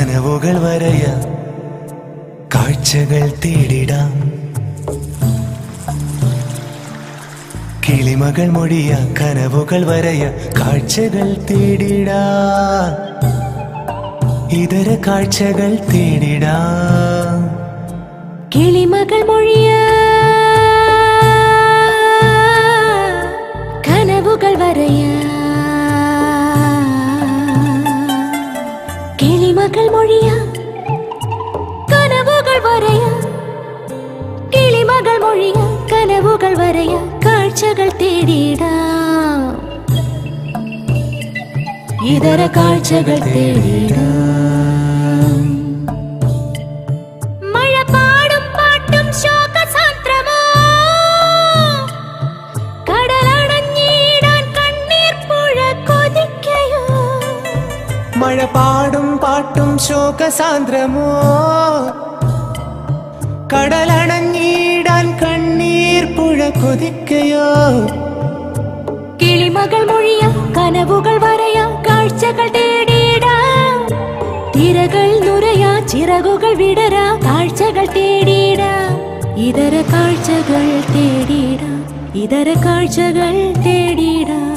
കനവുകൾ വരയാം കാഴ്ചകൾ തേടിടാം കിളിമകൾ മൊഴിയ കനവുകൾ വരയ കാഴ്ചകൾ തേടിടാം ഇതര കാഴ്ചകൾ തേടിടാം കിളിമകൾ മൊഴിയ കനവുകൾ വരയ കിളിമകൾ മൊഴിയ കനവുകൾ വരയ കിളിമകൾ മൊഴിയ കനവുകൾ വരയ കാഴ്ചകൾ തേടിടാം ഇതര കാഴ്ചകൾ തേടിടാം മഴ പാടും പാട്ടും ശോകസാന്ദ്രമോ കടലടഞ്ഞിടാൻ കണ്ണീർ പുഴ കൊതിക്കയോ മഴ പാടും പാട്ടും ശോകസാന്ദ്രമോ കടലണഞ്ഞിടാൻ കണ്ണീർ പുഴ കൊതിക്കയോ കിളിമകൾ മൊഴിയ കനവുകൾ വരയ കാഴ്ചകൾ തേടിടാം തിരകൾ നുരയാ ചിറകുകൾ വിടരാ കാഴ്ചകൾ തേടിടാം ഇതര കാഴ്ചകൾ തേടിടാം ഇതര കാഴ്ചകൾ തേടിടാം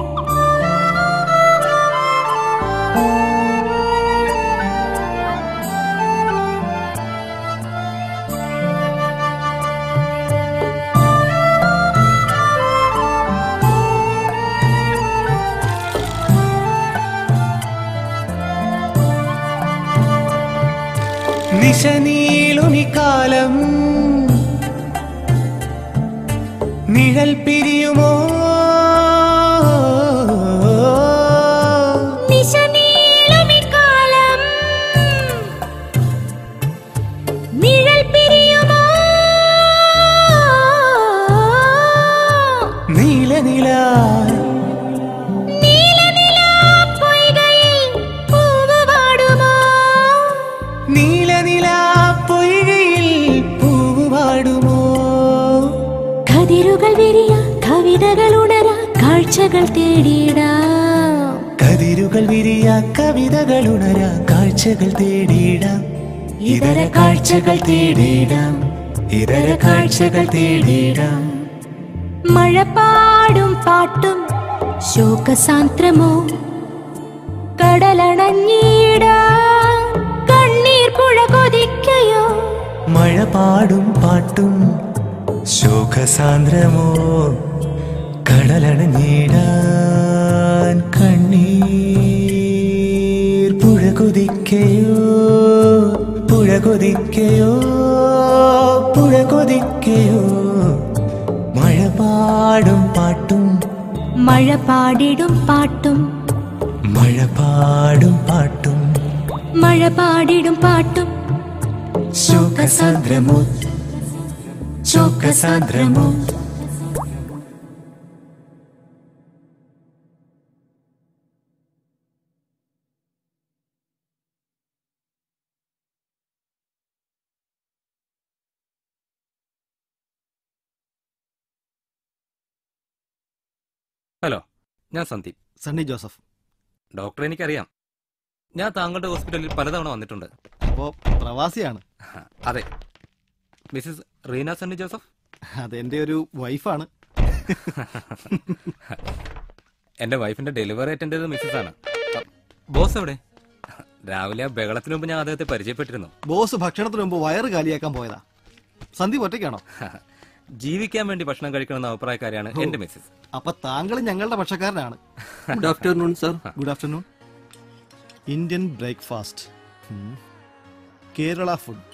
നിശനീളുമി കാലം നിഴൽ പിരിയുമോ നിശനീളുമി കാലം നിഴൽ പിരിയുമോ നീലനില പൊയ്കയിൽ പൂവ് പാടുമോ നീലനില പൊയ്കയിൽ പൂവ് പാടുമോ കതിരുകൾ വിരിയ കവിതകൾ ഉണര കാഴ്ചകൾ തേടിടാം കതിരുകൾ വിരിയ കവിതകൾ ഉണര കാഴ്ചകൾ തേടിയിടാം ഇതര കാഴ്ചകൾ തേടിയിടാം ഇതര കാഴ്ചകൾ തേടിയിടാം മഴ പാടും പാട്ടും ശോകസാന്ത്രമോ കടലണഞ്ഞിടാം കണ്ണീർ പുഴ കൊതിക്കയോ മഴ പാടും പാട്ടും ശോകസാന്ദ്രമോ കടലണഞ്ഞിടാൻ കണ്ണീർ പുഴ കൊതിക്കയോ പുഴ കൊതിക്കയോ പുഴ കൊതിക്കയോ മഴ പാടും പാട്ടും മഴ പാടിടും പാട്ടും മഴ പാടും പാട്ടും മഴ പാടിടും പാട്ടും ശോകസാന്ദ്രമോ ശോകസാന്ദ്രമോ ഹലോ ഞാൻ സന്ദീപ് സണ്ണി ജോസഫ് ഡോക്ടർ എനിക്കറിയാം ഞാൻ താങ്കളുടെ ഹോസ്പിറ്റലിൽ പലതവണ വന്നിട്ടുണ്ട് അപ്പോ പ്രവാസിയാണ് അതെ മിസ്സിസ് റീന സണ്ണി ജോസഫ് അതെന്റെ ഒരു വൈഫാണ് എന്റെ വൈഫിന്റെ ഡെലിവറി അറ്റൻഡ് ചെയ്തത് മിസ്സിസ് ആണ് അ, ബോസ് എവിടെ രാവിലെ ആ ബഹളത്തിന് മുമ്പ് ഞാൻ അദ്ദേഹത്തെ പരിചയപ്പെട്ടിരുന്നു ബോസ് ഭക്ഷണത്തിന് മുമ്പ് വയറ് കാലിയാക്കാൻ പോയതാ സന്ദീപ് ഒറ്റയ്ക്കാണോ ജീവിക്കാൻ വേണ്ടി ഭക്ഷണം കഴിക്കണമെന്ന അഭിപ്രായക്കാരിയാണ് എന്റെ മിസ്സിസ് അപ്പൊ താങ്കൾ ഞങ്ങളുടെ പക്ഷക്കാരനാണ് good afternoon sir good afternoon Indian breakfast Kerala food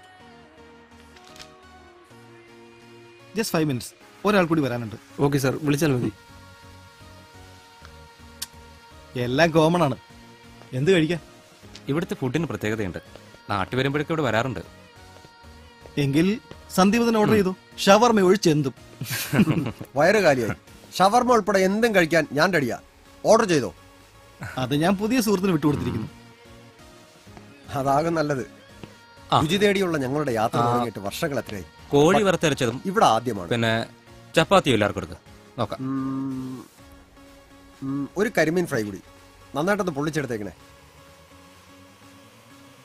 just five minutes ഒരാൾ കൂടി വരാനുണ്ട് ഓക്കെ സർ വിളിച്ചാൽ മതി എല്ലാം കോമൺ ആണ് എന്ത് കഴിക്കാൻ ഇവിടുത്തെ ഫുഡിന് പ്രത്യേകതയുണ്ട് നാട്ടിൽ വരുമ്പോഴൊക്കെ ഇവിടെ വരാറുണ്ട് എങ്കിൽ സന്ദീപ് തന്നെ ഓർഡർ ചെയ്തു ഷവർമ ഒഴിച്ച് എന്തും വയറ് കാലിയായി ഷവർമ ഉൾപ്പെടെ എന്തും കഴിക്കാൻ ഞാൻ റെഡിയാ ഓർഡർ ചെയ്തോ അത് ഞാൻ പുതിയ സുഹൃത്തിന് വിട്ടുകൊടുത്തിരിക്കുന്നു അതാകും നല്ലത് ആ. രുചി തേടിയുള്ള ഞങ്ങളുടെ യാത്ര ആ. തുടങ്ങിയിട്ട് വർഷങ്ങൾ എത്രയായി കോഴി വറുത്തരച്ചതും ഇവിടെ ആദ്യമാണ് പിന്നെ ചപ്പാത്തിയും എല്ലാവർക്കും കൊടുക്കുക നോക്കാം ഉം, ഉം, ഒരു കരിമീൻ ഫ്രൈ കൂടി നന്നായിട്ടൊന്ന് പൊള്ളിച്ചെടുത്തേക്കണേ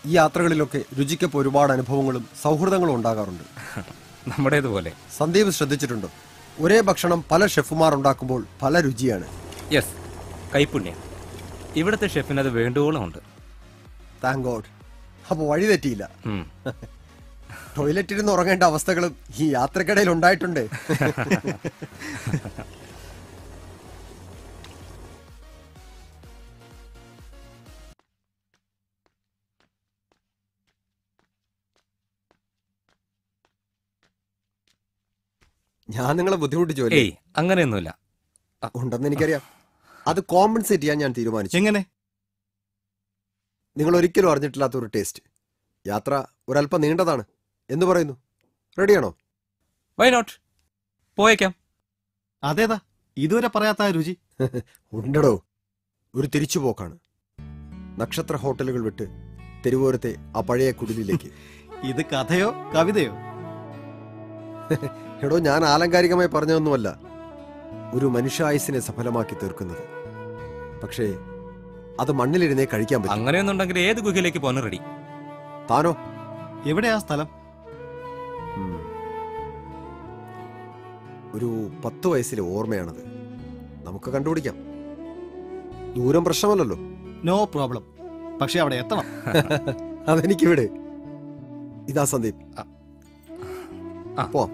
ഈ യാത്രകളിലൊക്കെ രുചിക്കൊപ്പം ഒരുപാട് അനുഭവങ്ങളും സൗഹൃദങ്ങളും ഉണ്ടാകാറുണ്ട് നമ്മുടേതുപോലെ സന്ദീപ് ശ്രദ്ധിച്ചിട്ടുണ്ടോ ഒരേ ഭക്ഷണം പല ഷെഫുമാർ ഉണ്ടാക്കുമ്പോൾ പല രുചിയാണ് യെസ് കൈപ്പുണ്യം ഇവിടുത്തെ ഷെഫിന് അത് വേണ്ടുവോളം ഉണ്ട് താങ്ക് ഗോഡ് അപ്പോൾ വഴി തെറ്റിയില്ല ഉം. ടോയ്ലറ്റിൽ നിന്ന് ഉറങ്ങേണ്ട അവസ്ഥകളും ഈ യാത്രക്കിടയിൽ ഉണ്ടായിട്ടുണ്ട് ഞാൻ നിങ്ങളെ ബുദ്ധിമുട്ടിച്ചു അല്ലേ ഏയ് അങ്ങനെയൊന്നുമില്ല ഉണ്ടെന്ന് എനിക്കറിയാം അത് കോമ്പൻസേറ്റ് ചെയ്യാൻ ഞാൻ തീരുമാനിച്ചു എങ്ങനെ നിങ്ങൾ ഒരിക്കലും അറിഞ്ഞിട്ടില്ലാത്ത ഒരു ടേസ്റ്റ് യാത്ര ഒരല്പം നീണ്ടതാണ് എന്ന് പറയുന്നു റെഡിയാണോ വൈ നോട്ട് പോയേക്കാം അതേതാ ഇതുവരെ പറയാത്ത ആ രുചി ഉണ്ടടോ ഒരു തിരിച്ചുപോക്കാണ് നക്ഷത്ര ഹോട്ടലുകൾ വിട്ട് തെരുവോരത്തെ ആ പഴയ കുടിലിലേക്ക് ഇത് കഥയോ കവിതയോ എടോ ഞാൻ ആലങ്കാരികമായി പറഞ്ഞതൊന്നുമല്ല ഒരു മനുഷ്യായുസിനെ സഫലമാക്കി തീർക്കുന്നത് പക്ഷേ അത് മണ്ണിലിരുന്നേ കഴിക്കാൻ പറ്റും അങ്ങനെയൊന്നുണ്ടെങ്കിൽ ഏത് ഗുഹയിലേക്ക് പോകാൻ റെഡി താനോ എവിടെയാ സ്ഥലം ഉം. ഒരു പത്ത് വയസ്സിലെ ഓർമ്മയാണത് നമുക്ക് കണ്ടുപിടിക്കാം ദൂരം പ്രശ്നമല്ലല്ലോ നോ പ്രോബ്ലം പക്ഷെ അവിടെ എത്തണം അതെനിക്കിവിടെ ഇതാ സന്ദീപ് ആ. പോ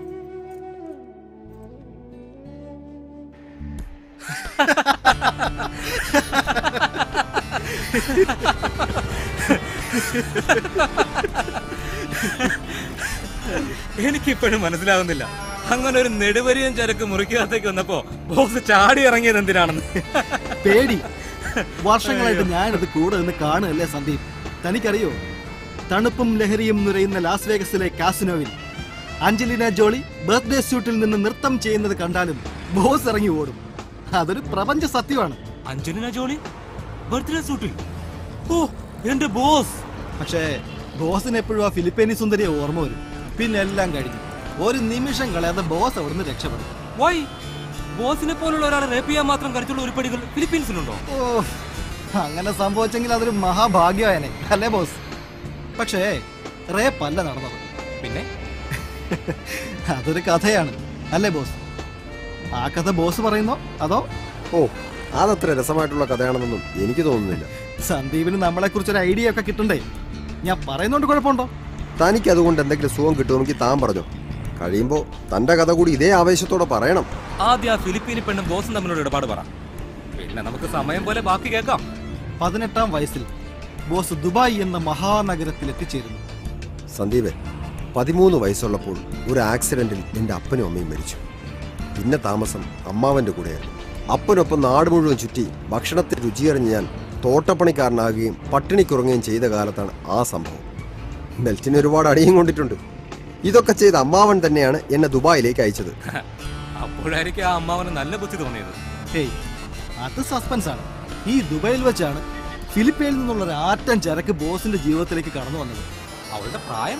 എനിക്കിപ്പോഴും മനസ്സിലാവുന്നില്ല അങ്ങനെ ഒരു നെടുവരിയും ചരക്ക് മുറിക്കകത്തേക്ക് വന്നപ്പോ ബോസ് ചാടി ഇറങ്ങിയത് എന്തിനാണെന്ന് പേടി വർഷങ്ങളായിട്ട് ഞാനിത് കൂടെ നിന്ന് കാണുകയല്ലേ സന്ദീപ് തനിക്കറിയോ തണുപ്പും ലഹരിയും നിറയുന്ന ലാസ് വേഗസിലെ കാസിനോവിൽ അഞ്ജലിന ജോളി ബർത്ത്ഡേ സ്യൂട്ടിൽ നിന്ന് നൃത്തം ചെയ്യുന്നത് കണ്ടാലും ബോസ് ഇറങ്ങി ഓടും അതൊരു പ്രപഞ്ച സത്യമാണ് അഞ്ജലിന ജോളി ബർത്ത്ഡേ സൂട്ടിൽ ഓ എന്റെ ബോസ് പക്ഷേ ബോസിന് എപ്പോഴും ആ ഫിലിപ്പീനി സുന്ദരിയെ ഓർമ്മ വരും പിന്നെ എല്ലാം കഴിഞ്ഞു ഒരു നിമിഷം കളയാതെ ബോസ് അവിടുന്ന് രക്ഷപ്പെടും വൈ ബോസിനെ പോലുള്ള ഒരാളെ റേപ്പ് ചെയ്യാൻ മാത്രം കരുത്തുള്ള ഉരുപ്പടികൾ ഫിലിപ്പീൻസിലുണ്ടോ ഓ അങ്ങനെ സംഭവിച്ചെങ്കിൽ അതൊരു മഹാഭാഗ്യമായനെ അല്ലേ ബോസ് പക്ഷേ റേപ്പല്ല നടന്നത് പിന്നെ അതൊരു കഥയാണ് അല്ലേ ബോസ് ആ കഥ ബോസ് പറയുന്നോ അതോ ഓ അതത്ര രസമായിട്ടുള്ള കഥയാണെന്നൊന്നും എനിക്ക് തോന്നുന്നില്ല സന്ദീപിന് നമ്മളെ കുറിച്ചൊരു ഐഡിയ ഒക്കെ കിട്ടണ്ടേ ഞാൻ പറയുന്നോണ്ട് കുഴപ്പമുണ്ടോ തനിക്ക് അതുകൊണ്ട് എന്തെങ്കിലും സുഖം കിട്ടുമെങ്കിൽ താൻ പറഞ്ഞോ കഴിയുമ്പോ തന്റെ കഥ കൂടി ഇതേ ആവേശത്തോടെ പറയണം ആദ്യം ആ ഫിലിപ്പീനി പെണ്ണും ബോസും തമ്മിലുള്ള ഇടപാട് പറ പിന്നെ നമുക്ക് സമയം പോലെ ബാക്കി കേൾക്കാം പതിനെട്ടാം വയസ്സിൽ ബോസ് ദുബായ് എന്ന മഹാനഗരത്തിൽ എത്തിച്ചേരുന്നു സന്ദീപ് പതിമൂന്ന് വയസ്സുള്ളപ്പോൾ ഒരു ആക്സിഡന്റിൽ എൻ്റെ അപ്പനും അമ്മയും മരിച്ചു പിന്നെ താമസം അമ്മാവന്റെ കൂടെയായിരുന്നു അപ്പനൊപ്പം നാട് മുഴുവൻ ചുറ്റി ഭക്ഷണത്തെ രുചിയറിഞ്ഞ് ഞാൻ തോട്ടപ്പണിക്കാരനാകുകയും പട്ടിണിക്കുറങ്ങുകയും ചെയ്ത കാലത്താണ് ആ സംഭവം ബെൽറ്റിന് ഒരുപാട് അടിയും കൊണ്ടിട്ടുണ്ട് ഇതൊക്കെ ചെയ്ത അമ്മാവൻ തന്നെയാണ് എന്നെ ദുബായിലേക്ക് അയച്ചത് അപ്പോഴായിരിക്കും ആ അമ്മാവന് നല്ല ബുദ്ധി തോന്നിയത് ഹേയ് അത് സസ്പെൻസ് ആണ് ഈ ദുബായിൽ വെച്ചാണ് ഫിലിപ്പീനിൽ നിന്നുള്ള ഒരു ആറ്റം ചരക്ക് ബോസിന്റെ ജീവിതത്തിലേക്ക് കടന്നു വന്നത് അവളുടെ പ്രായം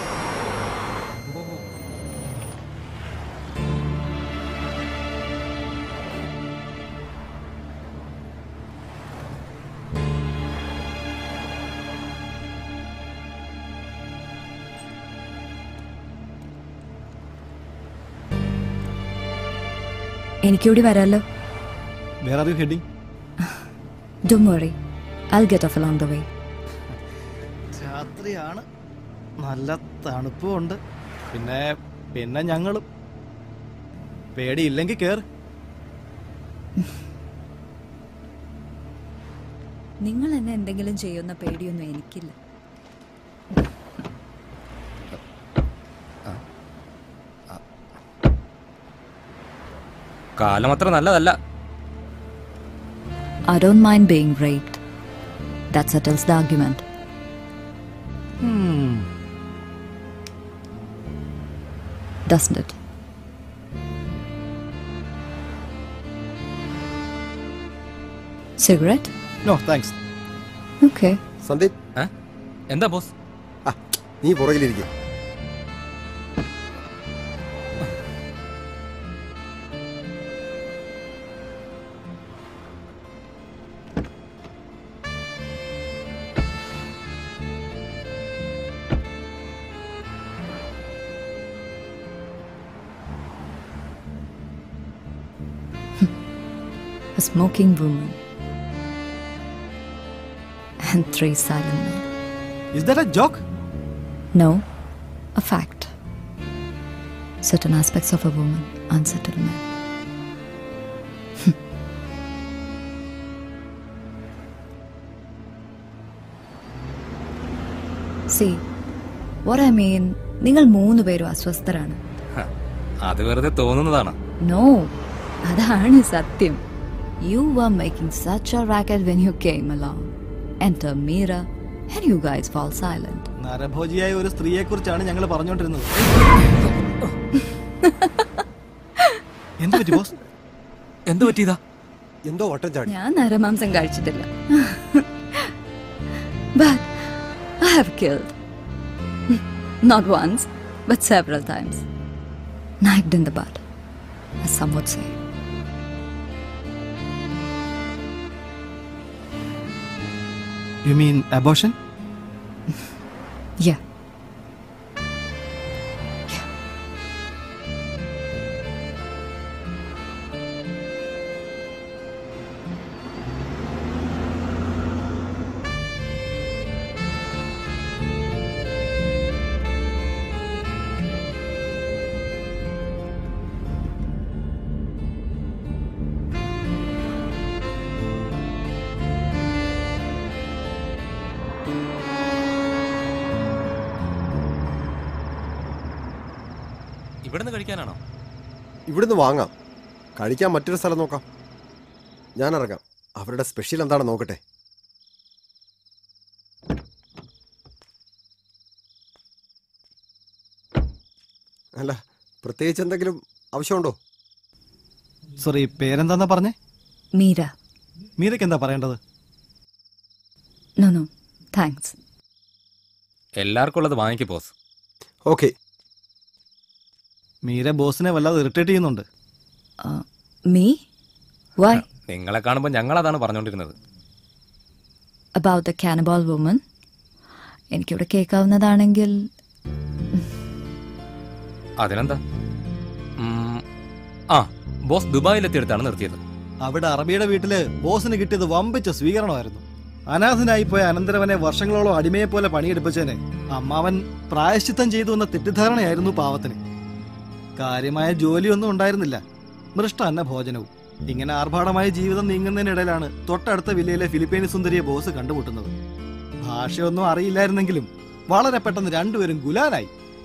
എനിക്കൂടി വരാമല്ലോ where are you heading don't worry I get off along the way രാത്രിയാണ് നല്ല തണുപ്പും ഉണ്ട് പിന്നെ പിന്നെ ഞങ്ങളും പേടിയില്ലെങ്കിൽ കേറ് നിങ്ങൾ എന്നെ എന്തെങ്കിലും ചെയ്യുന്ന പേടിയൊന്നും എനിക്കില്ല കാലം അത്ര നല്ലതല്ല I don't mind being raped. That settles the argument. Doesn't it? Cigarette? No thanks Okay. Sandeep ഏ? എന്താ ബോസ് ആ നീ പുറകിലിരിക്കും a smoking woman, and three silent men. Is that a joke? No, a fact. Certain aspects of a woman, unsettled men. See, what I mean, നിങ്ങൾ മൂന്ന് പേരും അസ്വസ്ഥരാണ് ഹ, അത് വെറുതെ തോന്നുന്നതാണ് no അതാണ് സത്യം you are making such a racket when you came along enter Meera and you guys fall silent നരഭോജിയായ ഒരു സ്ത്രീയെ കുറിച്ചാണ് ഞങ്ങൾ പറഞ്ഞുകൊണ്ടിരുന്നത് എന്ത് പറ്റി ബോസ് എന്ത് പറ്റിയതാ എന്തോ വട്ടം ചാടി ഞാൻ നരമാംസം കഴിച്ചിട്ടില്ല but I have killed not once but several times knifed in the butt, as some would say. You mean abortion Yeah. ഇവിടുന്ന് കഴിക്കാനാണോ ഇവിടുന്ന് വാങ്ങാം കഴിക്കാൻ മറ്റൊരു സ്ഥലം നോക്കാം ഞാൻ ഇറങ്ങാം അവരുടെ സ്പെഷ്യൽ എന്താണെന്ന് നോക്കട്ടെ അല്ല പ്രത്യേകിച്ച് എന്തെങ്കിലും ആവശ്യമുണ്ടോ സോറി പേരെന്താന്നാ പറഞ്ഞേ Meera. മീരയ്ക്ക് എന്താ പറയേണ്ടത് No, no. Thanks. എല്ലാവർക്കും ഉള്ളത് വാങ്ങിക്ക് ബോസ് ഓക്കെ മീര ബോസിനെ വല്ലാതെ ഇറിറ്റേറ്റ് ചെയ്യുന്നുണ്ട് Uh, me? Why? നിങ്ങളെ കാണുമ്പോൾ ഞങ്ങൾ അതാണ് പറഞ്ഞുകൊണ്ടിരുന്നത് About the cannibal woman? എനിക്കിവിടെ കേൾക്കാവുന്നതാണെങ്കിൽ അതിനെന്താ ഉം, ആ ബോസ് ദുബായിലെത്തിയെടുത്താണ് നിർത്തിയത് അവിടെ അറബിയുടെ വീട്ടില് ബോസിന് കിട്ടിയത് വമ്പിച്ച സ്വീകരണമായിരുന്നു അനാഥനായി പോയ അനന്തരവനെ വർഷങ്ങളോളം അടിമയെ പോലെ പണിയെടുപ്പിച്ചതിന് അമ്മാവൻ പ്രായശ്ചിത്തം ചെയ്തു എന്ന തെറ്റിദ്ധാരണയായിരുന്നു പാവത്തിന് കാര്യമായ ജോലിയൊന്നും ഉണ്ടായിരുന്നില്ല മൃഷ്ടാന്ന ഭോജനവും ഇങ്ങനെ ആർഭാടമായ ജീവിതം നീങ്ങുന്നതിനിടയിലാണ് തൊട്ടടുത്ത വില്ലയിലെ ഫിലിപ്പീനി സുന്ദരിയെ ബോസ് കണ്ടുമുട്ടുന്നത് ഭാഷയൊന്നും അറിയില്ലായിരുന്നെങ്കിലും വളരെ പെട്ടെന്ന് രണ്ടുപേരും ഗുലാനായി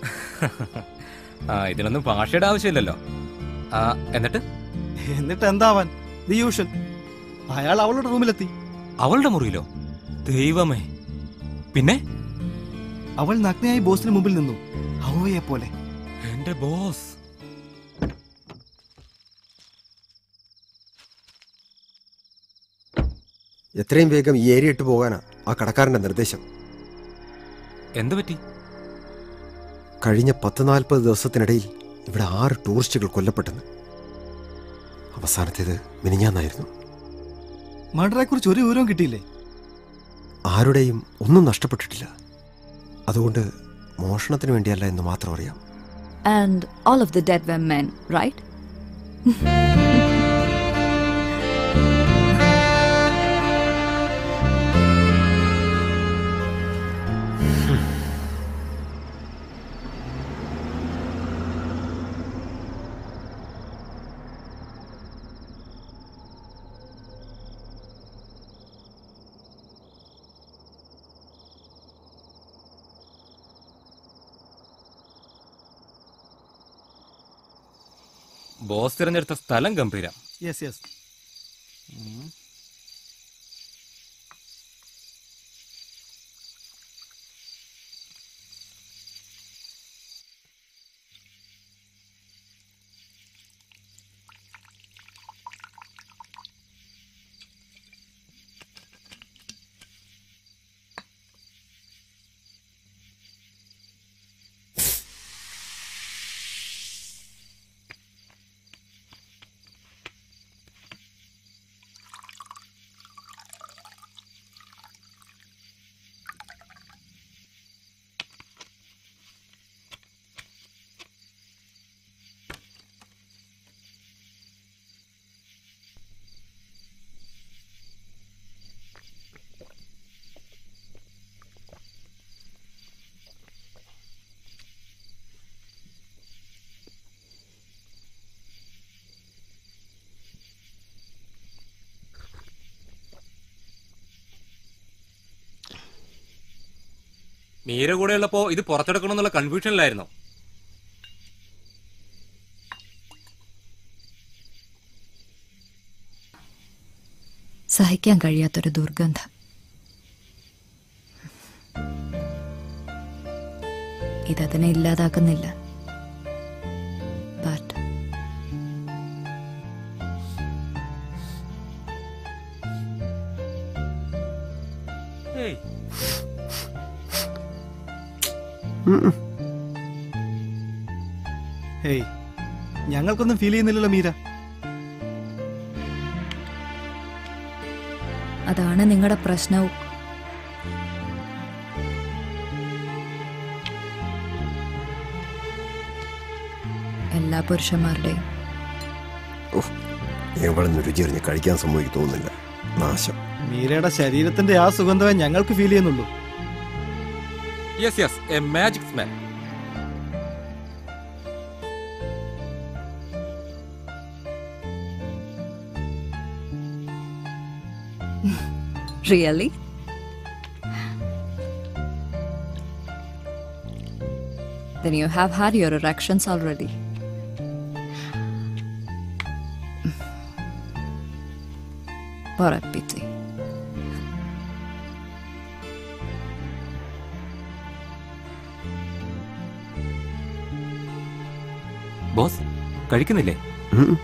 ആ ഇതിനൊന്നും ഭാഷയുടെ ആവശ്യമില്ലല്ലോ ആ എന്നിട്ട് എന്നിട്ട് എന്താവാൻ ദി യൂഷൻ അയാൾ അവളുടെ റൂമിലെത്തി അവളുടെ മുറിയിലോ ദൈവമേ പിന്നെ അവൾ നഗ്നയായി ബോസിന് മുമ്പിൽ നിന്നു ഹൗവയെ പോലെ എന്റെ ബോസ് എത്രയും വേഗം ഈ ഏരിയ ഇട്ട് പോകാനാ ആ കടക്കാരന്റെ നിർദ്ദേശം എന്തു പറ്റി കഴിഞ്ഞ പത്ത് നാൽപ്പത് ദിവസത്തിനിടയിൽ ഇവിടെ ആറ് ടൂറിസ്റ്റുകൾ കൊല്ലപ്പെട്ടെന്ന് അവസാനത്തേത് മിനിഞ്ഞാന്നായിരുന്നു മർഡറെ കുറിച്ച് ഒരു വിവരവും കിട്ടിയില്ലേ ആരുടെയും ഒന്നും നഷ്ടപ്പെട്ടിട്ടില്ല അതുകൊണ്ട് മോഷണത്തിന് വേണ്ടിയല്ല എന്ന് മാത്രം അറിയാം and all of the dead were men, right? Boss തിരഞ്ഞെടുത്ത സ്ഥലം ഗംഭീരം യെസ് യെസ് മീര കൂടെ ഉള്ളപ്പോ ഇത് പുറത്തെടുക്കണം എന്നുള്ള കൺഫ്യൂഷനിലായിരുന്നു സഹിക്കാൻ കഴിയാത്തൊരു ദുർഗന്ധം ഇതതിനെ ഇല്ലാതാക്കുന്നില്ല ബട്ട് ഹേയ് ഞങ്ങൾക്കൊന്നും ഫീൽ ചെയ്യുന്നില്ലല്ലോ മീര അതാണ് നിങ്ങളുടെ പ്രശ്നവും എല്ലാ പുരുഷന്മാരുടെയും ഉഫ്, എവിടെ രുചി അറിഞ്ഞ് കഴിക്കാൻ സമ്മതിക്ക് തോന്നുന്നില്ല നാശം മീരയുടെ ശരീരത്തിന്റെ ആ സുഗന്ധമേ ഞങ്ങൾക്ക് ഫീൽ ചെയ്യുന്നുള്ളൂ yes yes a magic smell really Then you have had your erections already. What a pity. Boss കഴിക്കുന്നില്ലേ ഉം.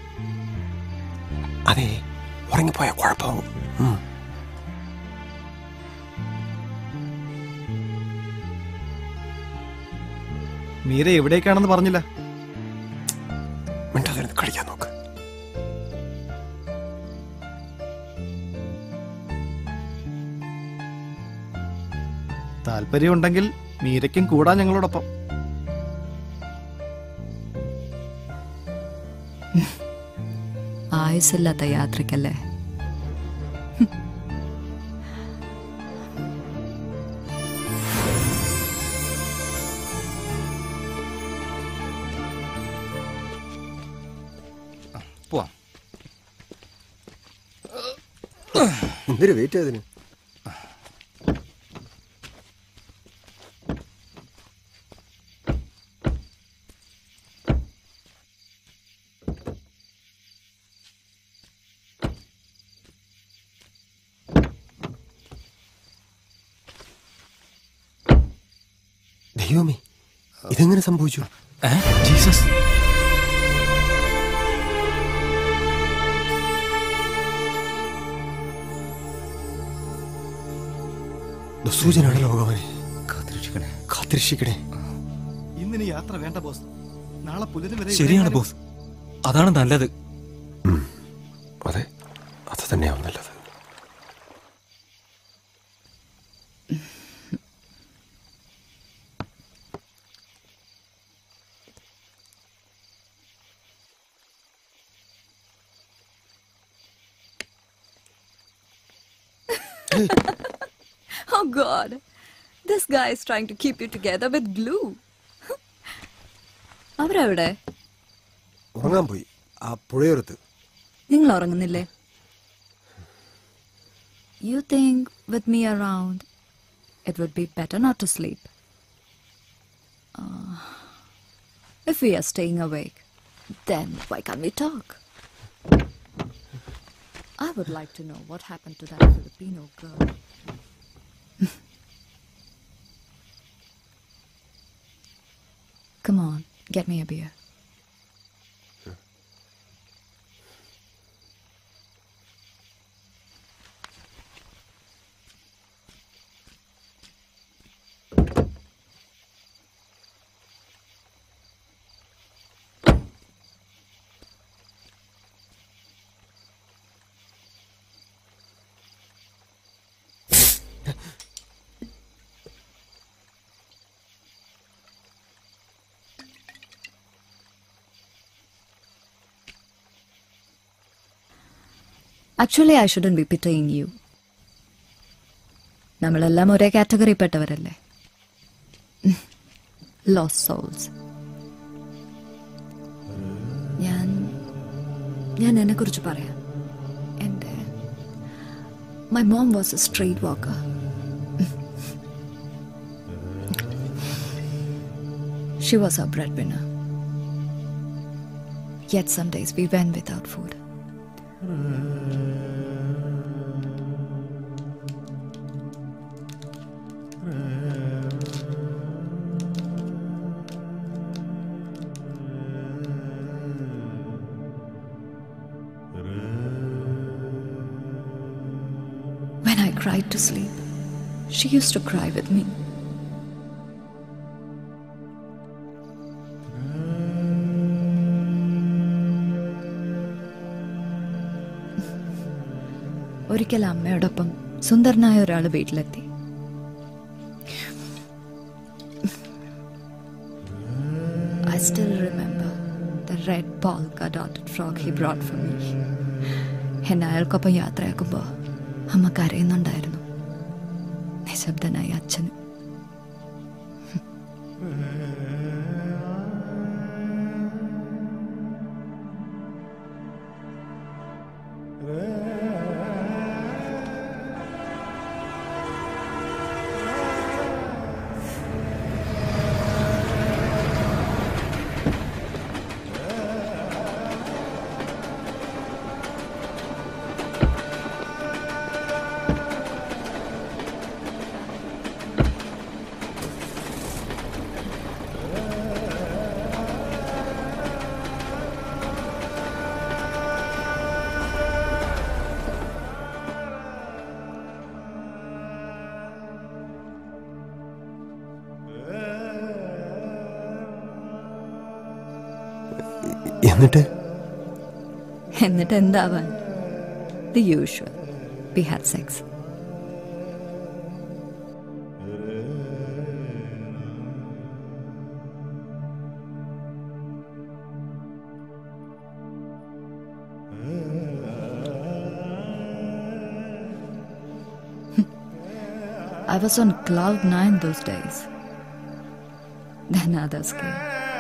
അതെ ഉറങ്ങിപ്പോയ കുഴപ്പമാവും ഉം. മീര എവിടേക്കാണെന്ന് പറഞ്ഞില്ല മിണ്ടാതിരുന്ന് കഴിക്കാൻ നോക്ക് താല്പര്യമുണ്ടെങ്കിൽ മീരയ്ക്കും കൂടാ ഞങ്ങളോടൊപ്പം ആയുസില്ലാത്ത യാത്രയ്ക്കല്ലേ പോവാം എന്തിനു വെയിറ്റ് ചെയ്തതിന് ദൈവമേ ഇതെങ്ങനെ സംഭവിച്ചു ജീസസ് ദുസൂചനാണല്ലോ ഭഗവാനെ കാത്തിരക്ഷിക്കണേ കാത്തിരക്ഷിക്കണേ ഇന്നിനി യാത്ര വേണ്ട ബോസ് നാളെ പുലരി വരെ ശരിയാണ് ബോസ് അതാണ് നല്ലത് അതെ അത് തന്നെയാവും നല്ലത് Oh god. This guy is trying to keep you together with glue. അവരെവിടെ ഉറങ്ങാൻ പോയി ആ പുഴയോരത്ത് നിങ്ങൾ ഉറങ്ങുന്നില്ലേ you think with me around it would be better not to sleep if we are staying awake then why can't we talk I would like to know what happened to that Filipino girl. Come on, get me a beer. Actually I shouldn't be pitying you നമ്മളെല്ലാം ഒരേ കാറ്റഗറിപ്പെട്ടവരല്ലേ loss souls ഞാൻ ഞാൻ എന്നെക്കുറിച്ച് പറയാം എൻ്റെ my mom was a street walker She was our breadwinner. Yet some days we went without food. When I cried to sleep, she used to cry with me. ഒരിക്കൽ അമ്മയോടൊപ്പം സുന്ദരനായ ഒരാൾ വീട്ടിലെത്തി I still remember the red polka dotted frock he brought for me. എന്നെ അയാൾക്കൊപ്പം യാത്രയാക്കുമ്പോൾ അമ്മ കരയുന്നുണ്ടായിരുന്നു നിശബ്ദനായി അച്ഛനും എന്നിട്ട് എന്നിട്ട് എന്താവാൻ the usual we had sex I was on cloud nine those days. Then others came.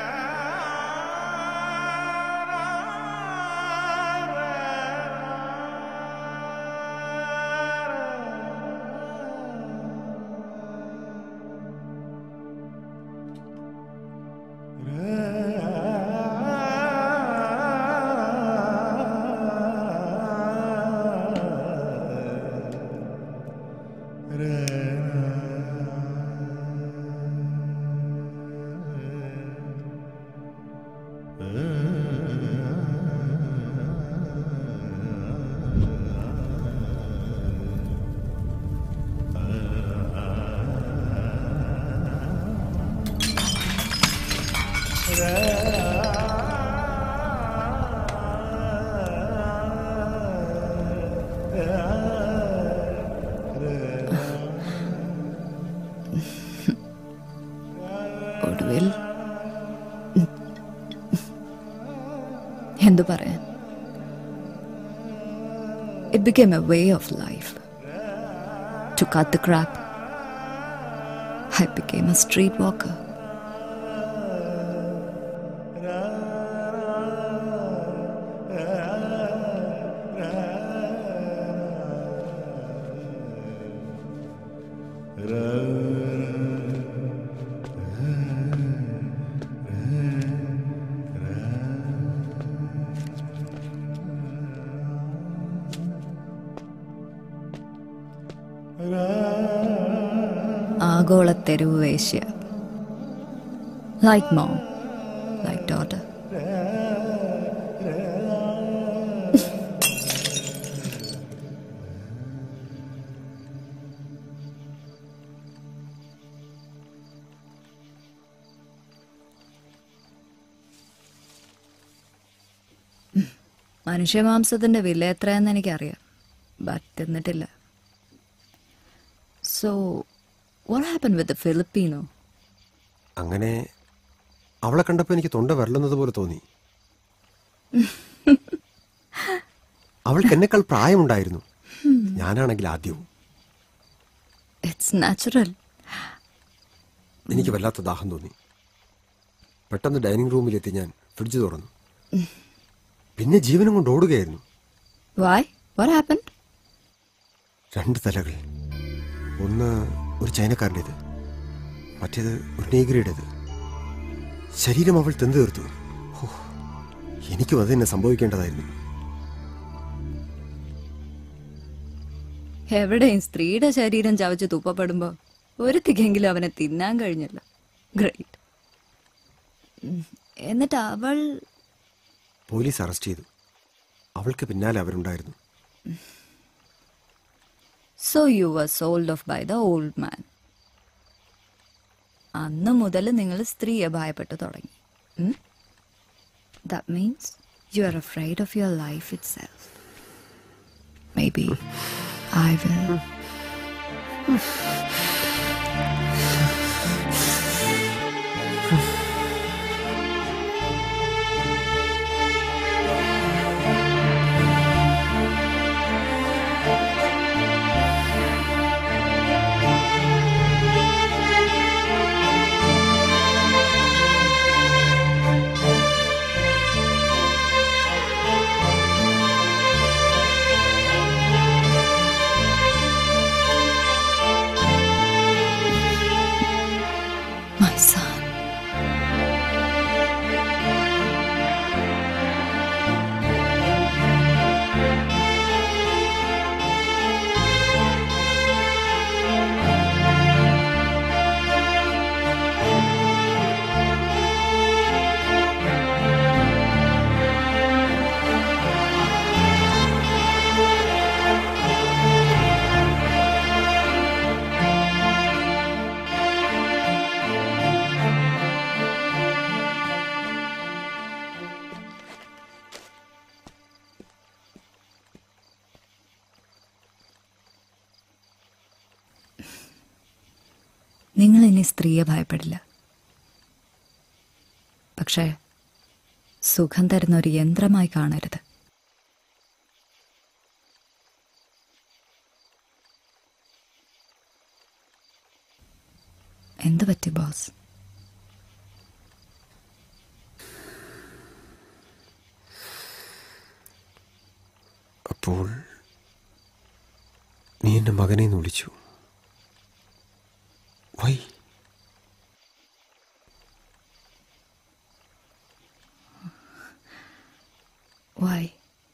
ഒടുവിൽ എന്തു പറയാൻ it became a way of life to cut the crap I became a street walker ആഗോള തെരുവ് വേശ്യ ലൈക്ക് മോം ലൈക്ക് ഡോട്ടർ മനുഷ്യമാംസത്തിന്റെ വില എത്രയെന്ന് എനിക്കറിയാം ബട്ട് തിന്നിട്ടില്ല so what happen with Filipino അങ്ങനെ അവളെ കണ്ടപ്പോൾ എനിക്ക് തൊണ്ട വരളുന്നത് പോലെ തോന്നി അവൾക്ക് എന്നെക്കാൾ പ്രായമുണ്ടായിരുന്നു ഞാനാണെങ്കിൽ ആദ്യവും ഇറ്റ്സ് നാച്ചുറൽ എനിക്ക് വല്ലാത്ത ദാഹം തോന്നി പെട്ടെന്ന് ഡൈനിങ് റൂമിലെത്തി ഞാൻ ഫ്രിഡ്ജ് തുറന്നു പിന്നെ ജീവനം കൊണ്ട് ഓടുകയായിരുന്നു വൈ വാട്ട് ഹാപ്പൻ രണ്ട് തലകൾ ഒന്ന് ഒരു ചൈനക്കാരൻ്റേത് മറ്റേത് ഒരു നീഗ്രിയുടേത് ശരീരം അവൾ തെന്തു തീർത്തു ഹോ, എനിക്കും അത് തന്നെ സംഭവിക്കേണ്ടതായിരുന്നു എവിടെയും സ്ത്രീയുടെ ശരീരം ചവച്ച് തുപ്പപ്പെടുമ്പോ ഒരുത്തിക്കെങ്കിലും അവനെ തിന്നാൻ കഴിഞ്ഞല്ലോ ഗ്രേറ്റ് എന്നിട്ട് അവൾ പോലീസ് അറസ്റ്റ് ചെയ്തു അവൾക്ക് പിന്നാലെ അവരുണ്ടായിരുന്നു so you were sold off by the old man അന്ന് മുതൽ നിങ്ങൾ സ്ത്രീയെ ഭയപ്പെട്ടു തുടങ്ങി that means you are afraid of your life itself maybe I will My son. നിങ്ങൾ ഇനി സ്ത്രീയെ ഭയപ്പെടില്ല പക്ഷേ സുഖം തരുന്ന ഒരു യന്ത്രമായി കാണരുത് എന്ത് പറ്റി ബോസ് അപ്പോൾ നീ എൻ്റെ മകനെ എന്ന് വിളിച്ചു Y Why?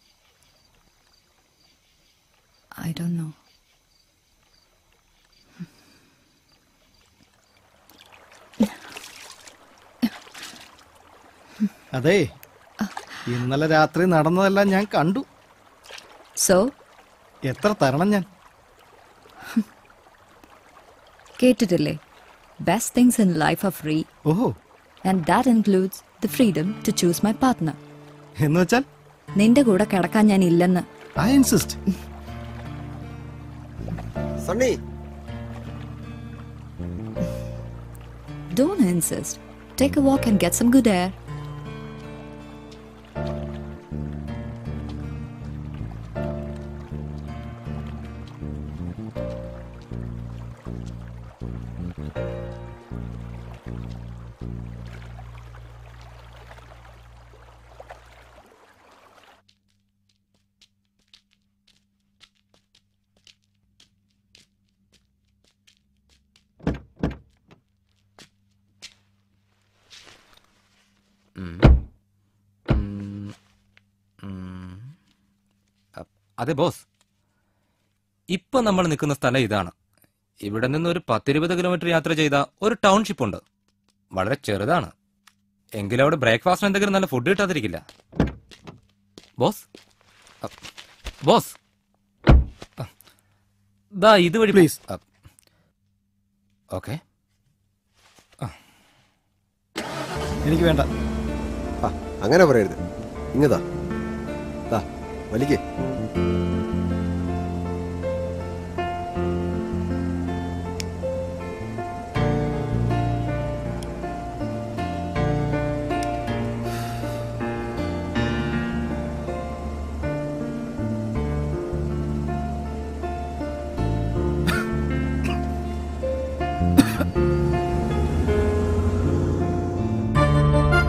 I don't know. അതെ ഇന്നലെ രാത്രി നടന്നതെല്ലാം ഞാൻ കണ്ടു So, എത്ര തരണം ഞാൻ കേട്ടിട്ടില്ലേ best things in life are free ഓഹോ and that includes the freedom to choose my partner എന്ന് വെച്ചാൽ നിന്റെ കൂടെ കിടക്കാൻ ഞാൻ ഇല്ലെന്ന് I insist Sunny Don't insist. Take a walk and get some good air. അ- അതെ ബോസ് ഇപ്പൊ നമ്മൾ നിൽക്കുന്ന സ്ഥലം ഇതാണ് ഇവിടെ നിന്ന് ഒരു പത്തിരുപത് കിലോമീറ്റർ യാത്ര ചെയ്ത ഒരു ടൗൺഷിപ്പ് ഉണ്ട് വളരെ ചെറുതാണ് എങ്കിലും അവിടെ ബ്രേക്ക്ഫാസ്റ്റിന് എന്തെങ്കിലും നല്ല ഫുഡ് കിട്ടാതിരിക്കില്ല ബോസ് അ, ബോസ് അ, ദാ ഇതുവഴി Please. ഓക്കെ എനിക്ക് വേണ്ട ആ അങ്ങനെ പറയരുത് ഇങ്ങതാ ദാ വലിക്കേ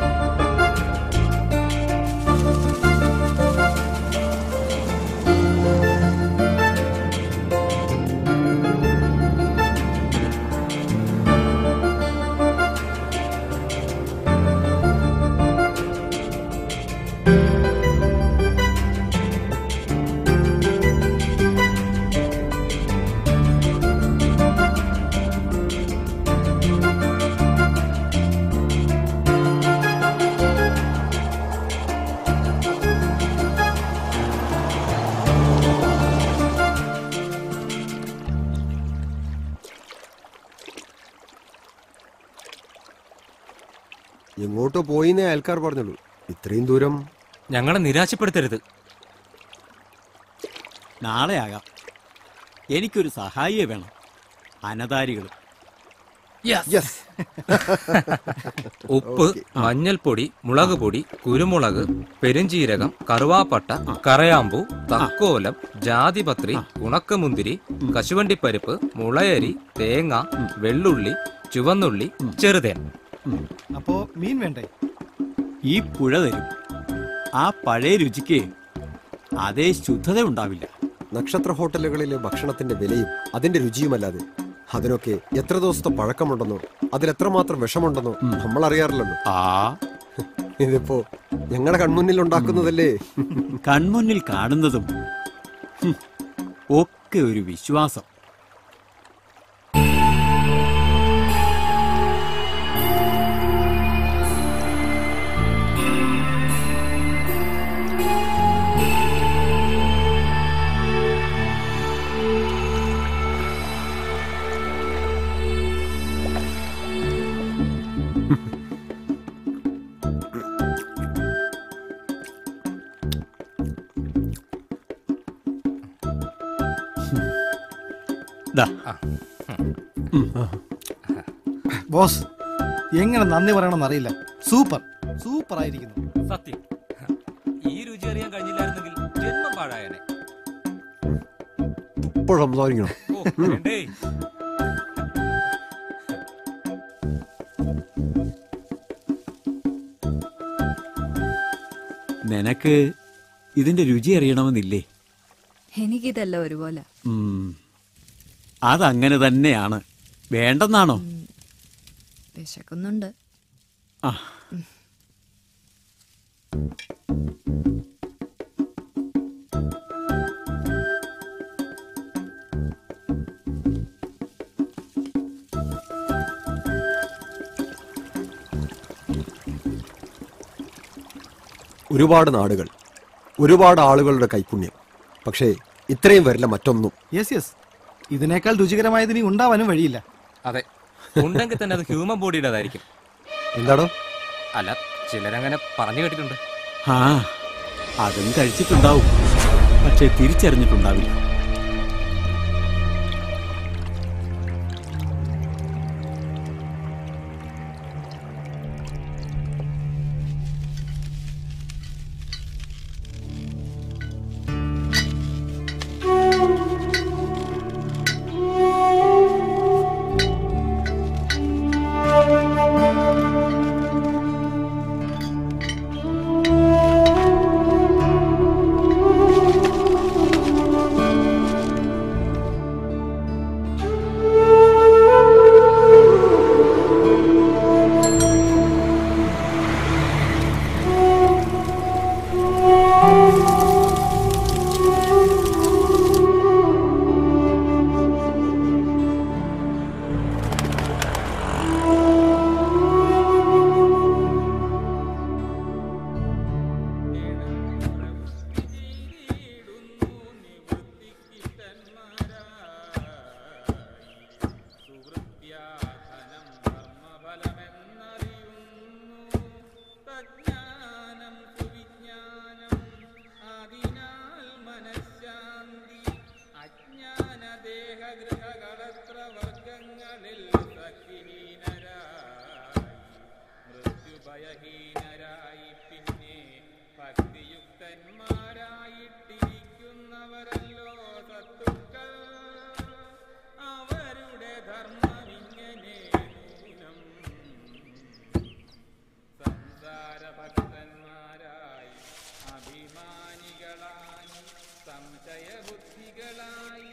Bye. എങ്ങോട്ടോ പോയിന്നേ അയൽക്കാർ പറഞ്ഞുള്ളൂ ഇത്രയും ദൂരം ഞങ്ങളെ നിരാശപ്പെടുത്തരുത് നാളെ ആകാം എനിക്കൊരു സഹായിയെ വേണം അനതാരികൾ യെസ് ഉപ്പ് ഓക്കേ. മഞ്ഞൾപ്പൊടി മുളക് പൊടി കുരുമുളക് പെരുംജീരകം കറുവാപ്പട്ട കറയാമ്പൂ തക്കോലം ജാതിപത്രി ഉണക്കമുന്തിരി കശുവണ്ടിപ്പരിപ്പ് മുളയരി തേങ്ങ വെള്ളുള്ളി ചുവന്നുള്ളി ചെറുതേൻ അപ്പോ മീൻ വേണ്ടേ ഈ പുഴ തരും ആ പഴയ രുചിക്ക് അതേ ശുദ്ധത ഉണ്ടാവില്ല നക്ഷത്ര ഹോട്ടലുകളിലെ ഭക്ഷണത്തിന്റെ വിലയും അതിന്റെ രുചിയുമല്ലാതെ അതിനൊക്കെ എത്ര ദിവസത്തെ പഴക്കമുണ്ടെന്നോ അതിലെത്രമാത്രം വിഷമുണ്ടെന്നോ നമ്മൾ അറിയാറില്ലല്ലോ ആ ഇതിപ്പോ ഞങ്ങളുടെ കൺമുന്നിൽ ഉണ്ടാക്കുന്നതല്ലേ കൺമുന്നിൽ കാണുന്നതും ഹും, ഒക്കെ ഒരു വിശ്വാസം ദാ ബോസ് എങ്ങനെ നന്ദി പറയണമെന്ന് അറിയില്ല സൂപ്പർ സൂപ്പർ ആയിരിക്കുന്നു സത്യം ഈ രുചി അറിയാൻ കഴിഞ്ഞില്ലായിരുന്നെങ്കിൽ ജന്മം പാഴായനെ ഇപ്പോൾ സംസാരിക്കണം ഓ, വേണ്ടേ? നിനക്ക് ഇതിന്റെ രുചി അറിയണമെന്നില്ലേ എനിക്കിതല്ല ഒരുപോലെ ഉം. അതങ്ങനെ തന്നെയാണ് വേണ്ടെന്നാണോ വിശക്കുന്നുണ്ട് ആ ഒരുപാട് നാടുകൾ ഒരുപാട് ആളുകളുടെ കൈപുണ്യം പക്ഷേ ഇത്രയും വരില്ല മറ്റൊന്നും യെസ് യെസ് ഇതിനേക്കാൾ രുചികരമായതിനി ഉണ്ടാവാനും വഴിയില്ല അതെ ഉണ്ടെങ്കിൽ തന്നെ അത് ഹ്യൂമൻ ബോഡിയുടേതായിരിക്കും എന്താണോ അല്ല ചിലരങ്ങനെ പറഞ്ഞു കേട്ടിട്ടുണ്ട് ആ അതും കഴിച്ചിട്ടുണ്ടാവും പക്ഷെ തിരിച്ചറിഞ്ഞിട്ടുണ്ടാവില്ല ഭയഹീനരായി പിന്നെ ഭക്തിയുക്തന്മാരായിട്ടിരിക്കുന്നവരല്ലോ സത്തുക്കൾ അവരുടെ ധർമ്മമിങ്ങനെ നൂനം സംസാരഭക്തന്മാരായി അഭിമാനികളായി സംശയബുദ്ധികളായി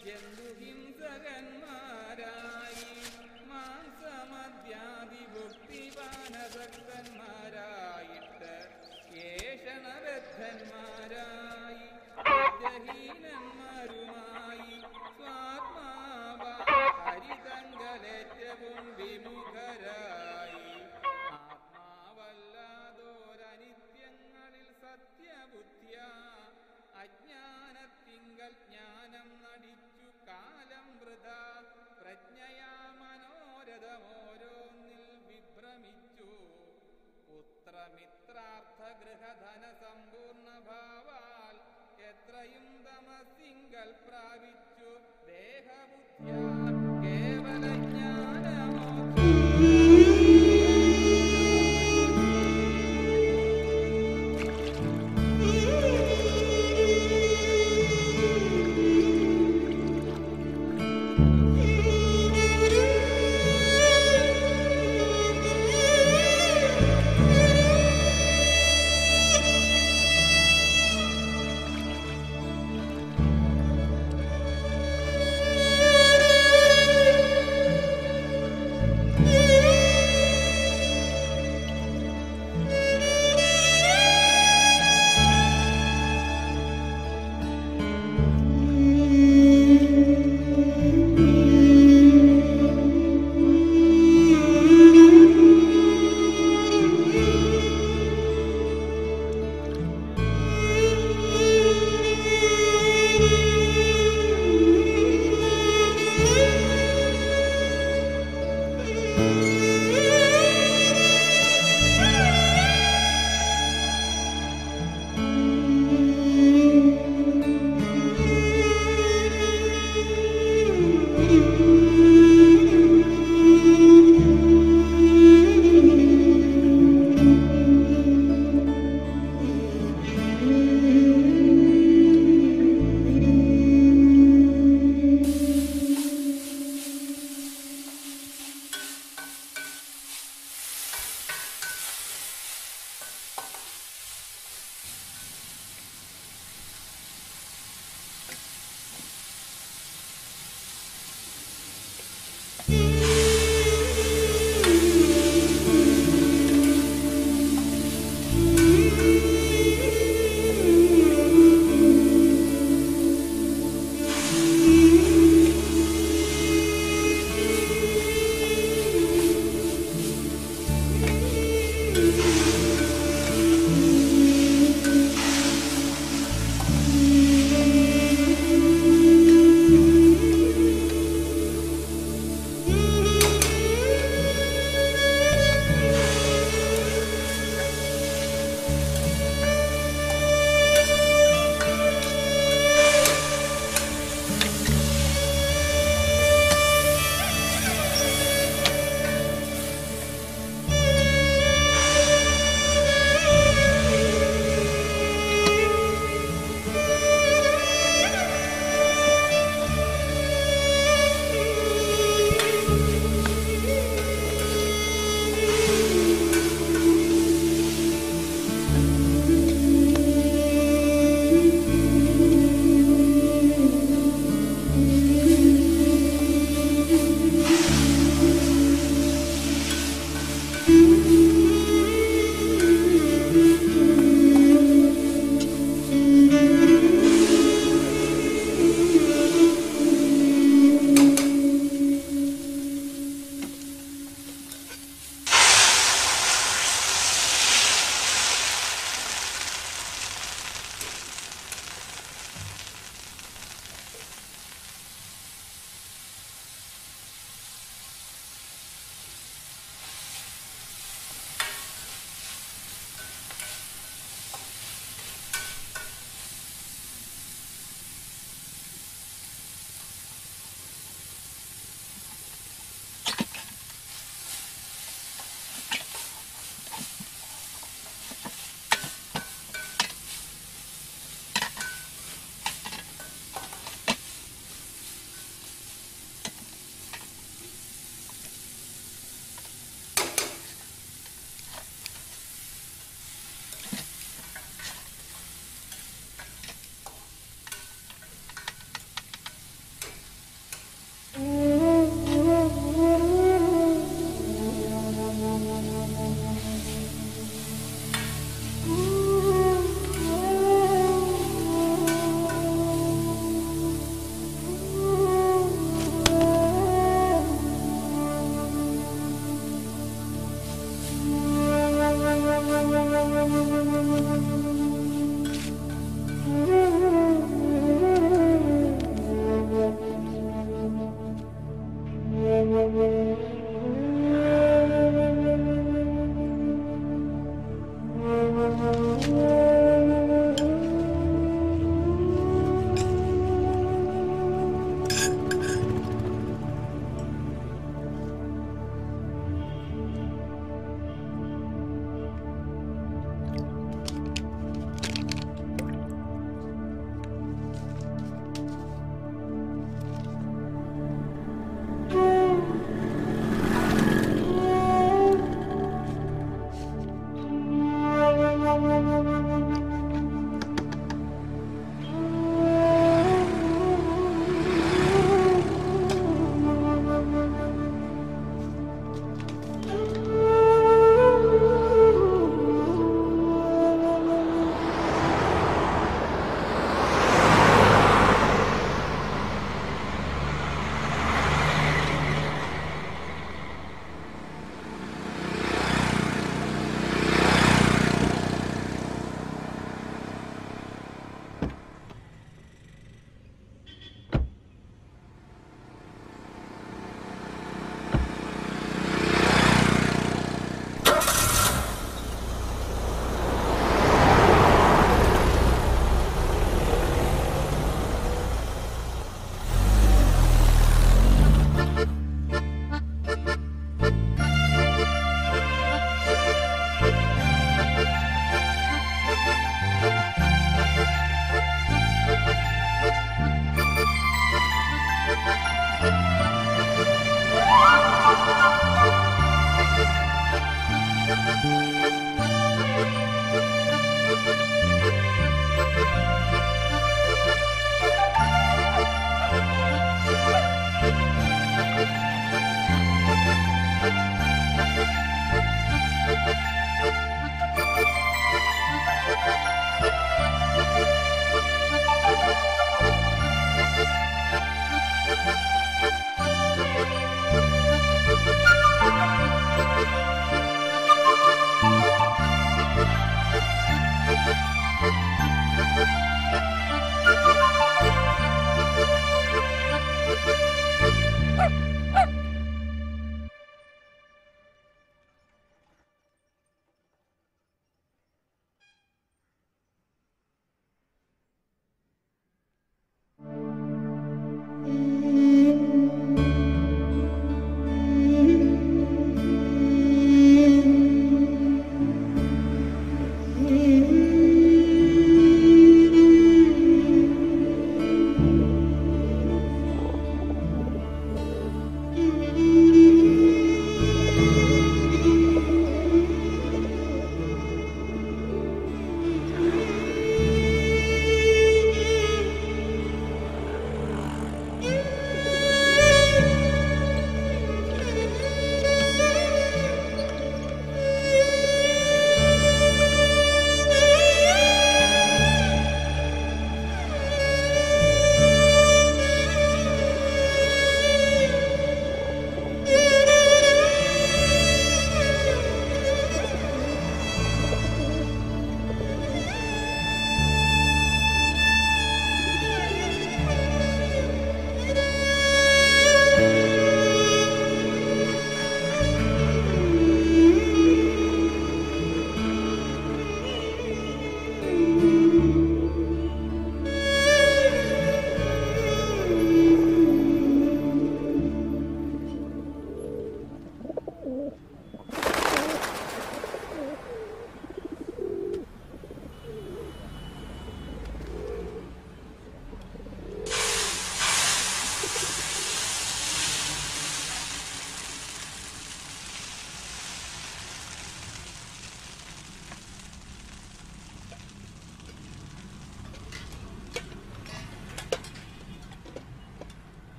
ജന്തുഹിംസകന്മാരായി മാംസമദ്യാദിഭുക്തിപാനസക്തന്മാരായിട്ട് ഏഷണബദ്ധന്മാരായി ബുദ്ധഹീനന്മാരുമായി സ്വാത്മാവ ഹരിതങ്കലേറ്റവും വിമുഖരായി ആത്മാവല്ലാതോരനിത്യങ്ങളിൽ സത്യബുദ്ധ്യ അജ്ഞാനത്തിങ്കൽ ജ്ഞാനം നടിച്ചു കാലം വൃത പ്രജ്ഞയാ മനോരഥമോരോന്നിൽ വിഭ്രമിച്ചു മിത്രാർത്ഥ ഗൃഹധന സമ്പൂർണ്ണ ഭാവാൽ എത്രയും തമസിങ്കൽ പ്രാപിച്ചു ദേഹബുദ്ധ്യാ കേവല Mm-hmm.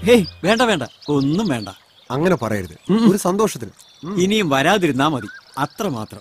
ഹേയ് വേണ്ട വേണ്ട ഒന്നും വേണ്ട അങ്ങനെ പറയരുത് ഒരു സന്തോഷത്തിന് ഇനിയും വരാതിരുന്നാ മതി അത്ര മാത്രം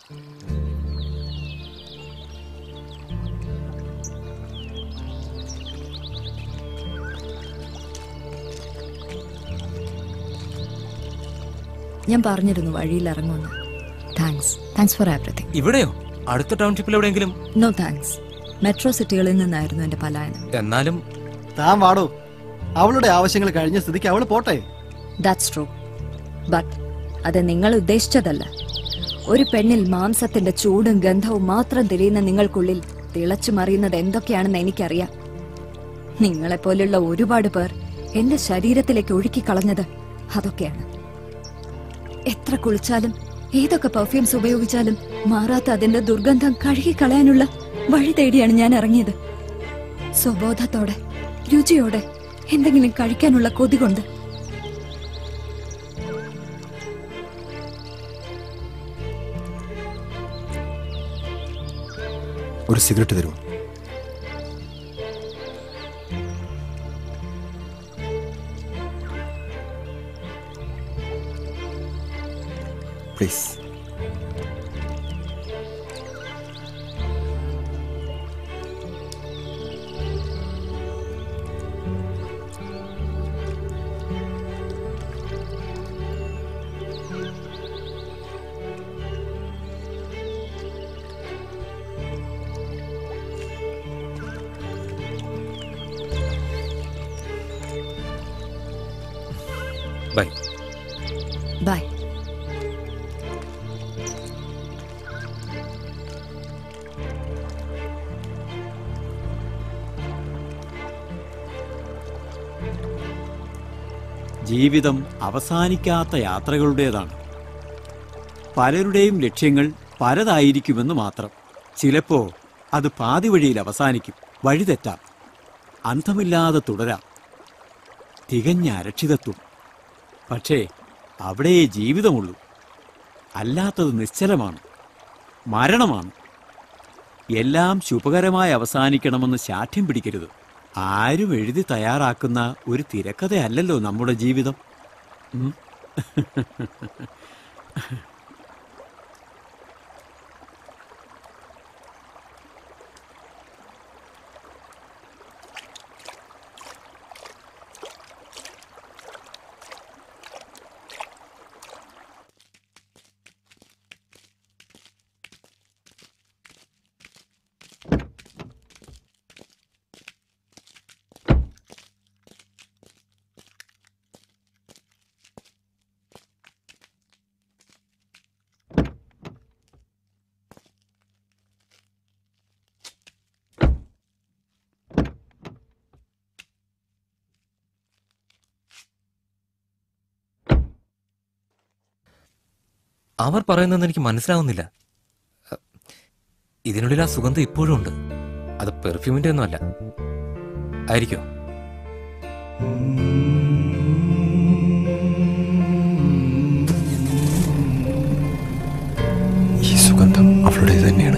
ഞാൻ പറഞ്ഞിരുന്നു വഴിയിൽ ഇറങ്ങുമെന്ന് താങ്ക്സ് താങ്ക്സ് ഫോർ എവറിഥിങ് ഇവിടെയോ അടുത്ത ടൗൺഷിപ്പിൽ എവിടെയെങ്കിലും നോ താങ്ക്സ് മെട്രോ സിറ്റികളിൽ നിന്നായിരുന്നു എന്റെ പലായനം എന്നാലും താൻ വാടോ അവളുടെ ആവശ്യങ്ങൾ കഴിഞ്ഞ സ്ഥിതിക്ക് അവള് പോട്ടെ ദാറ്റ്സ് ട്രൂ ബട്ട് അത് നിങ്ങൾ ഉദ്ദേശിച്ചതല്ല ഒരു പെണ്ണിൽ മാംസത്തിന്റെ ചൂടും ഗന്ധവും മാത്രം തിരിയുന്ന നിങ്ങൾക്കുള്ളിൽ തിളച്ചു മറിയുന്നത് എന്തൊക്കെയാണെന്ന് എനിക്കറിയാം നിങ്ങളെപ്പോലുള്ള ഒരുപാട് പേർ എന്റെ ശരീരത്തിലേക്ക് ഒഴുക്കിക്കളഞ്ഞത് അതൊക്കെയാണ് എത്ര കുളിച്ചാലും ഏതൊക്കെ പെർഫ്യൂംസ് ഉപയോഗിച്ചാലും മാറാത്ത അതിന്റെ ദുർഗന്ധം കഴുകിക്കളയാനുള്ള വഴി തേടിയാണ് ഞാൻ ഇറങ്ങിയത് സ്വബോധത്തോടെ രുചിയോടെ എന്തെങ്കിലും കഴിക്കാനുള്ള കൊതി കൊണ്ട് ഒരു സിഗരറ്റ് തരുമോ പ്ലീസ് ബൈ ബൈ ജീവിതം അവസാനിക്കാത്ത യാത്രകളുടേതാണ് പലരുടെയും ലക്ഷ്യങ്ങൾ പലതായിരിക്കുമെന്ന് മാത്രം ചിലപ്പോ അത് പാതി വഴിയിൽ അവസാനിക്കും വഴിതെറ്റാം അന്തമില്ലാതെ തുടരാം തികഞ്ഞ അരക്ഷിതത്വം പക്ഷേ അവിടെയേ ജീവിതമുള്ളൂ അല്ലാത്തത് നിശ്ചലമാണ് മരണമാണ് എല്ലാം ശുഭകരമായി അവസാനിക്കണമെന്ന് ശാഠ്യം പിടിക്കരുത് ആരും എഴുതി തയ്യാറാക്കുന്ന ഒരു തിരക്കഥയല്ലല്ലോ നമ്മുടെ ജീവിതം ഉം. അവർ പറയുന്നതെന്ന് എനിക്ക് മനസ്സിലാവുന്നില്ല അഹ്, ഇതിനുള്ളിൽ ആ സുഗന്ധം ഇപ്പോഴും ഉണ്ട് അത് പെർഫ്യൂമിന്റെ ഒന്നും അല്ല ആയിരിക്കോ ഈ സുഗന്ധം അവളുടേത് തന്നെയാണ്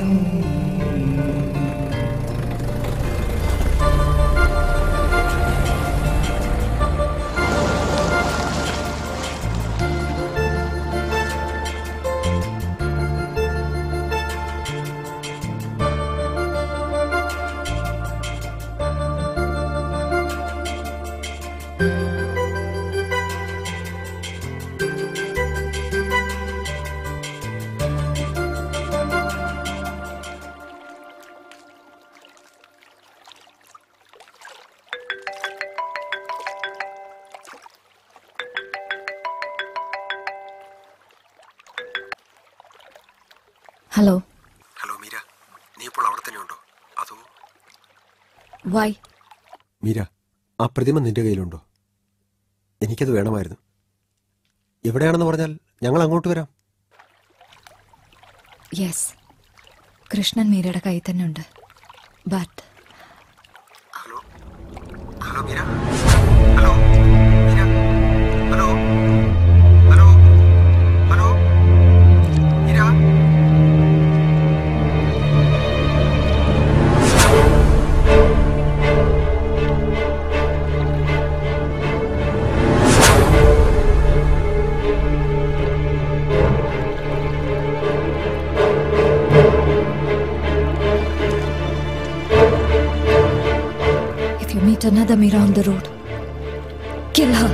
ഹലോ ഹലോ മീര നീ ഇപ്പോൾ അവിടെ തന്നെയുണ്ടോ അതോ വൈ മീര ആ പ്രതിമ നിന്റെ കയ്യിലുണ്ടോ എനിക്കത് വേണമായിരുന്നു എവിടെയാണെന്ന് പറഞ്ഞാൽ ഞങ്ങൾ അങ്ങോട്ട് വരാം യെസ് കൃഷ്ണൻ മീരയുടെ കയ്യിൽ തന്നെ ഉണ്ട് but hello hello Meera hello Meera hello hello hello Meera another Mira on the road. Kill her.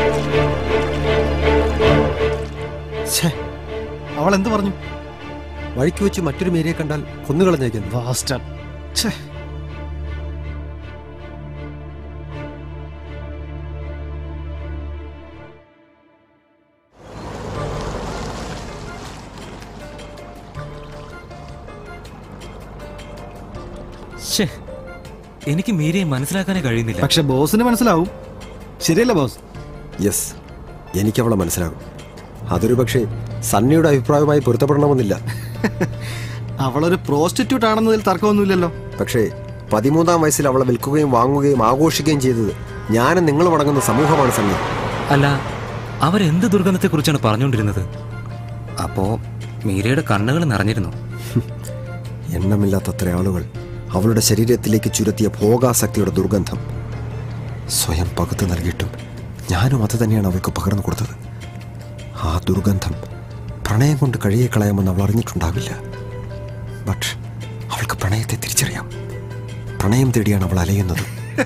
ഛേ അവൾ എന്ത് പറഞ്ഞു വഴിക്ക് വെച്ച് മറ്റൊരു മേരിയെ കണ്ടാൽ കൊന്നുകളഞ്ഞേക്കുന്നു വാസ്റ്റർ ഛേ ശ്ശേ, എനിക്ക് മീരയെ മനസ്സിലാക്കാനേ കഴിയുന്നില്ല പക്ഷെ ബോസിന് മനസ്സിലാവും ശരിയല്ല ബോസ് യെസ് എനിക്കവളെ മനസ്സിലാകും അതൊരു പക്ഷേ സണ്ണിയുടെ അഭിപ്രായവുമായി പൊരുത്തപ്പെടണമെന്നില്ല അവളൊരു പ്രോസ്റ്റിറ്റ്യൂട്ട് ആണെന്നതിൽ തർക്കമൊന്നുമില്ലല്ലോ പക്ഷേ പതിമൂന്നാം വയസ്സിൽ അവളെ വിൽക്കുകയും വാങ്ങുകയും ആഘോഷിക്കുകയും ചെയ്തത് ഞാനും നിങ്ങളും അടങ്ങുന്ന സമൂഹമാണ് സണ്ണി അല്ല അവരെന്ത് ദുർഗന്ധത്തെക്കുറിച്ചാണ് പറഞ്ഞുകൊണ്ടിരുന്നത് അപ്പോ മീരയുടെ കണ്ണുകൾ നിറഞ്ഞിരുന്നു എണ്ണമില്ലാത്തത്ര ആളുകൾ അവളുടെ ശരീരത്തിലേക്ക് ചുരത്തിയ ഭോഗാസക്തിയുടെ ദുർഗന്ധം സ്വയം പകുത്തു നൽകിയിട്ടും ഞാനും അത് തന്നെയാണ് അവൾക്ക് പകർന്നു കൊടുത്തത് ആ ദുർഗന്ധം പ്രണയം കൊണ്ട് കഴിയെ കളയാമെന്ന് അവൾ അറിഞ്ഞിട്ടുണ്ടാവില്ല ബട്ട് അവൾക്ക് പ്രണയത്തെ തിരിച്ചറിയാം പ്രണയം തേടിയാണ് അവൾ അലയുന്നത്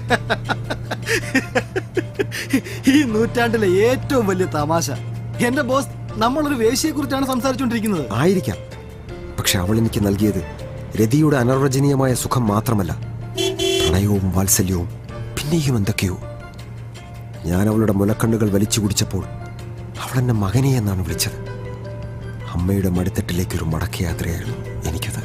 ഈ നൂറ്റാണ്ടിലെ ഏറ്റവും വലിയ തമാശ എന്റെ ബോസ് നമ്മളൊരു വേശ്യയെ കുറിച്ചാണ് സംസാരിച്ചുകൊണ്ടിരിക്കുന്നത് ആയിരിക്കാം പക്ഷെ അവൾ എനിക്ക് നൽകിയത് രതിയുടെ അനർവചനീയമായ സുഖം മാത്രമല്ല പ്രണയവും വാത്സല്യവും പിന്നെയും എന്തൊക്കെയോ ഞാൻ അവളുടെ മുലക്കണ്ണുകൾ വലിച്ചു കുടിച്ചപ്പോൾ അവൾ എന്നെ മകനെ എന്നാണ് വിളിച്ചത് അമ്മയുടെ മടിത്തട്ടിലേക്കൊരു മടക്കയാത്രയായിരുന്നു എനിക്കത്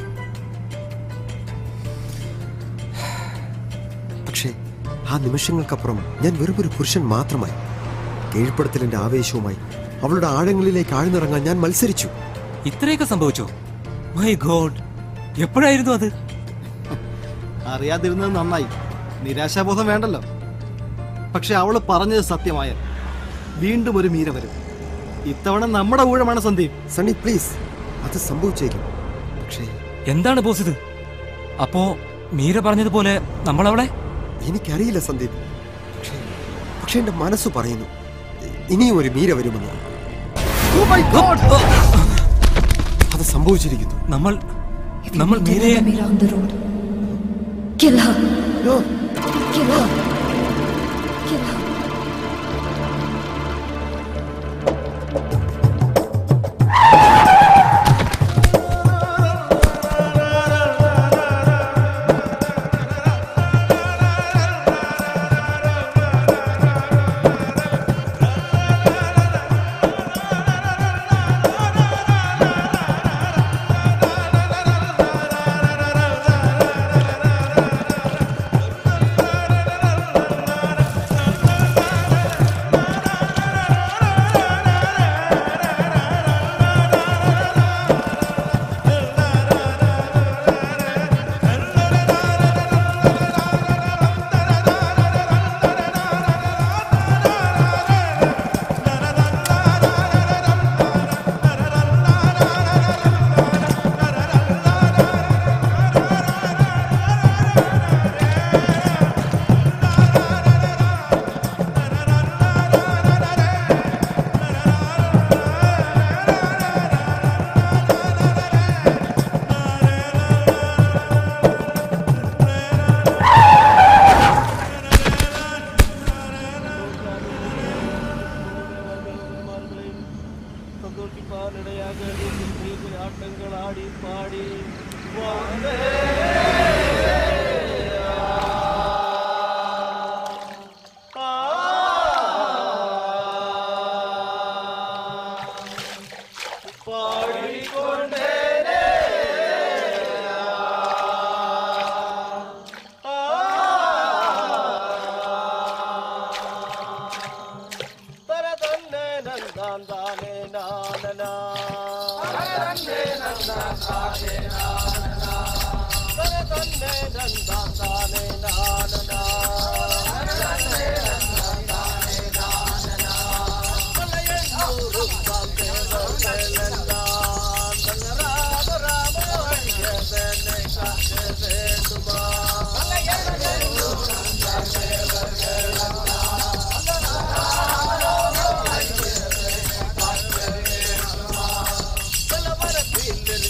പക്ഷേ ആ നിമിഷങ്ങൾക്കപ്പുറം ഞാൻ വെറുമൊരു പുരുഷൻ മാത്രമായി കീഴ്പ്പെടുത്തലിന്റെ ആവേശവുമായി അവളുടെ ആഴങ്ങളിലേക്ക് ആഴ്ന്നിറങ്ങാൻ ഞാൻ മത്സരിച്ചു ഇത്രയൊക്കെ സംഭവിച്ചോ മൈ ഗോഡ് എപ്പോഴായിരുന്നു അത് അറിയാതിരുന്നത് നന്നായി നിരാശാബോധം വേണ്ടല്ലോ പക്ഷെ അവള് പറഞ്ഞത് സത്യമായ വീണ്ടും ഒരു മീര വരും ഇത്തവണ നമ്മുടെ ഊഴമാണ് സന്ദീപ് സണ്ണി പ്ലീസ് അത് സംഭവിച്ചേക്കും പക്ഷേ എന്താണ് ബോസ് ഇത് അപ്പോ മീര പറഞ്ഞതുപോലെ നമ്മൾ അവളെ എനിക്കറിയില്ല സന്ദീപ് പക്ഷേ പക്ഷെ എന്റെ മനസ്സ് പറയുന്നു ഇനിയും ഒരു മീര വരുമെന്ന് അത് സംഭവിച്ചിരിക്കുന്നു നമ്മൾ If you നമ്മൾ meet മീരയെ another Mira on the road, kill her. Kill her. Kill her.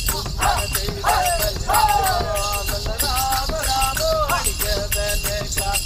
Hey!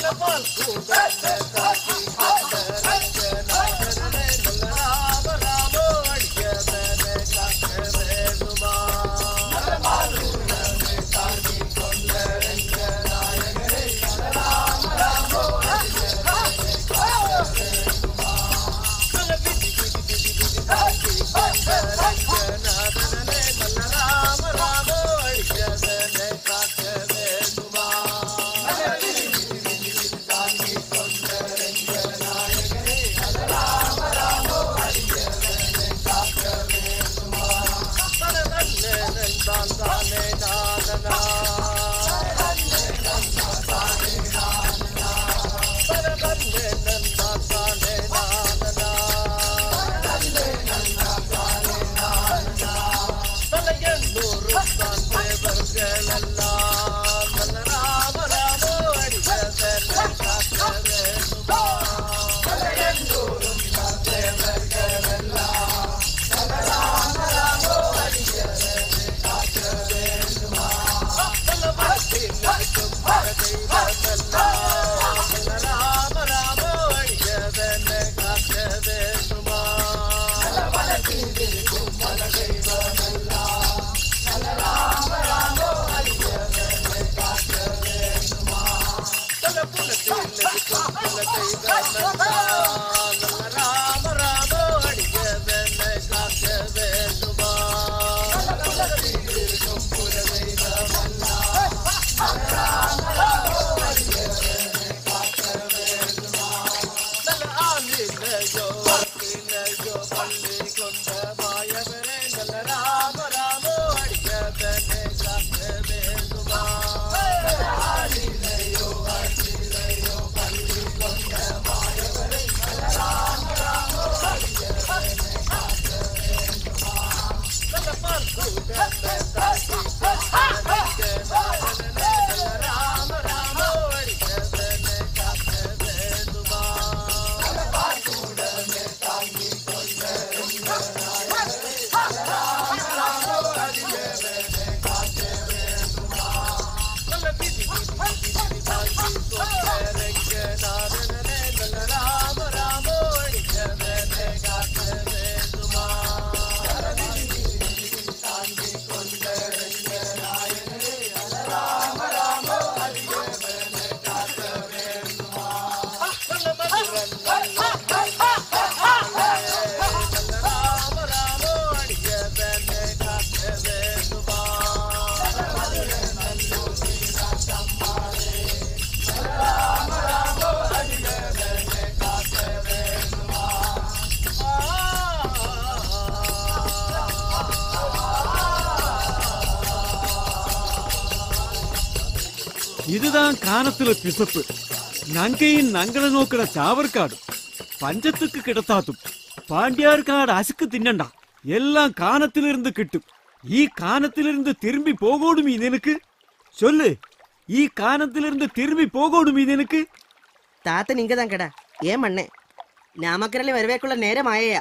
இதுதான் கானத்துல பிசப்பு நங்கையின் நங்களை நோக்கிற சாவர்காடு பஞ்சத்துக்கு கிடத்தாத்தும் பாண்டியார்காடு அசுக்கு தின்னண்டா எல்லாம் கானத்திலிருந்து கிட்டும் ഈ കാനത്തിലിരുന്ന് തിരുമ്പി പോകോടും ഈ നിനക്ക് ചൊല്ല് ഈ കാനത്തിലിരുന്ന് തിരുമ്പി പോകോടും ഈ നിനക്ക് ತಾತನ ಹಿಂಗದಂಕಡ ಏ ಮಣ್ಣೆ ನಾಮಕರಲ್ಲಿ ವರಬೇಕುള്ള ನೇರಮಾಯಯ್ಯ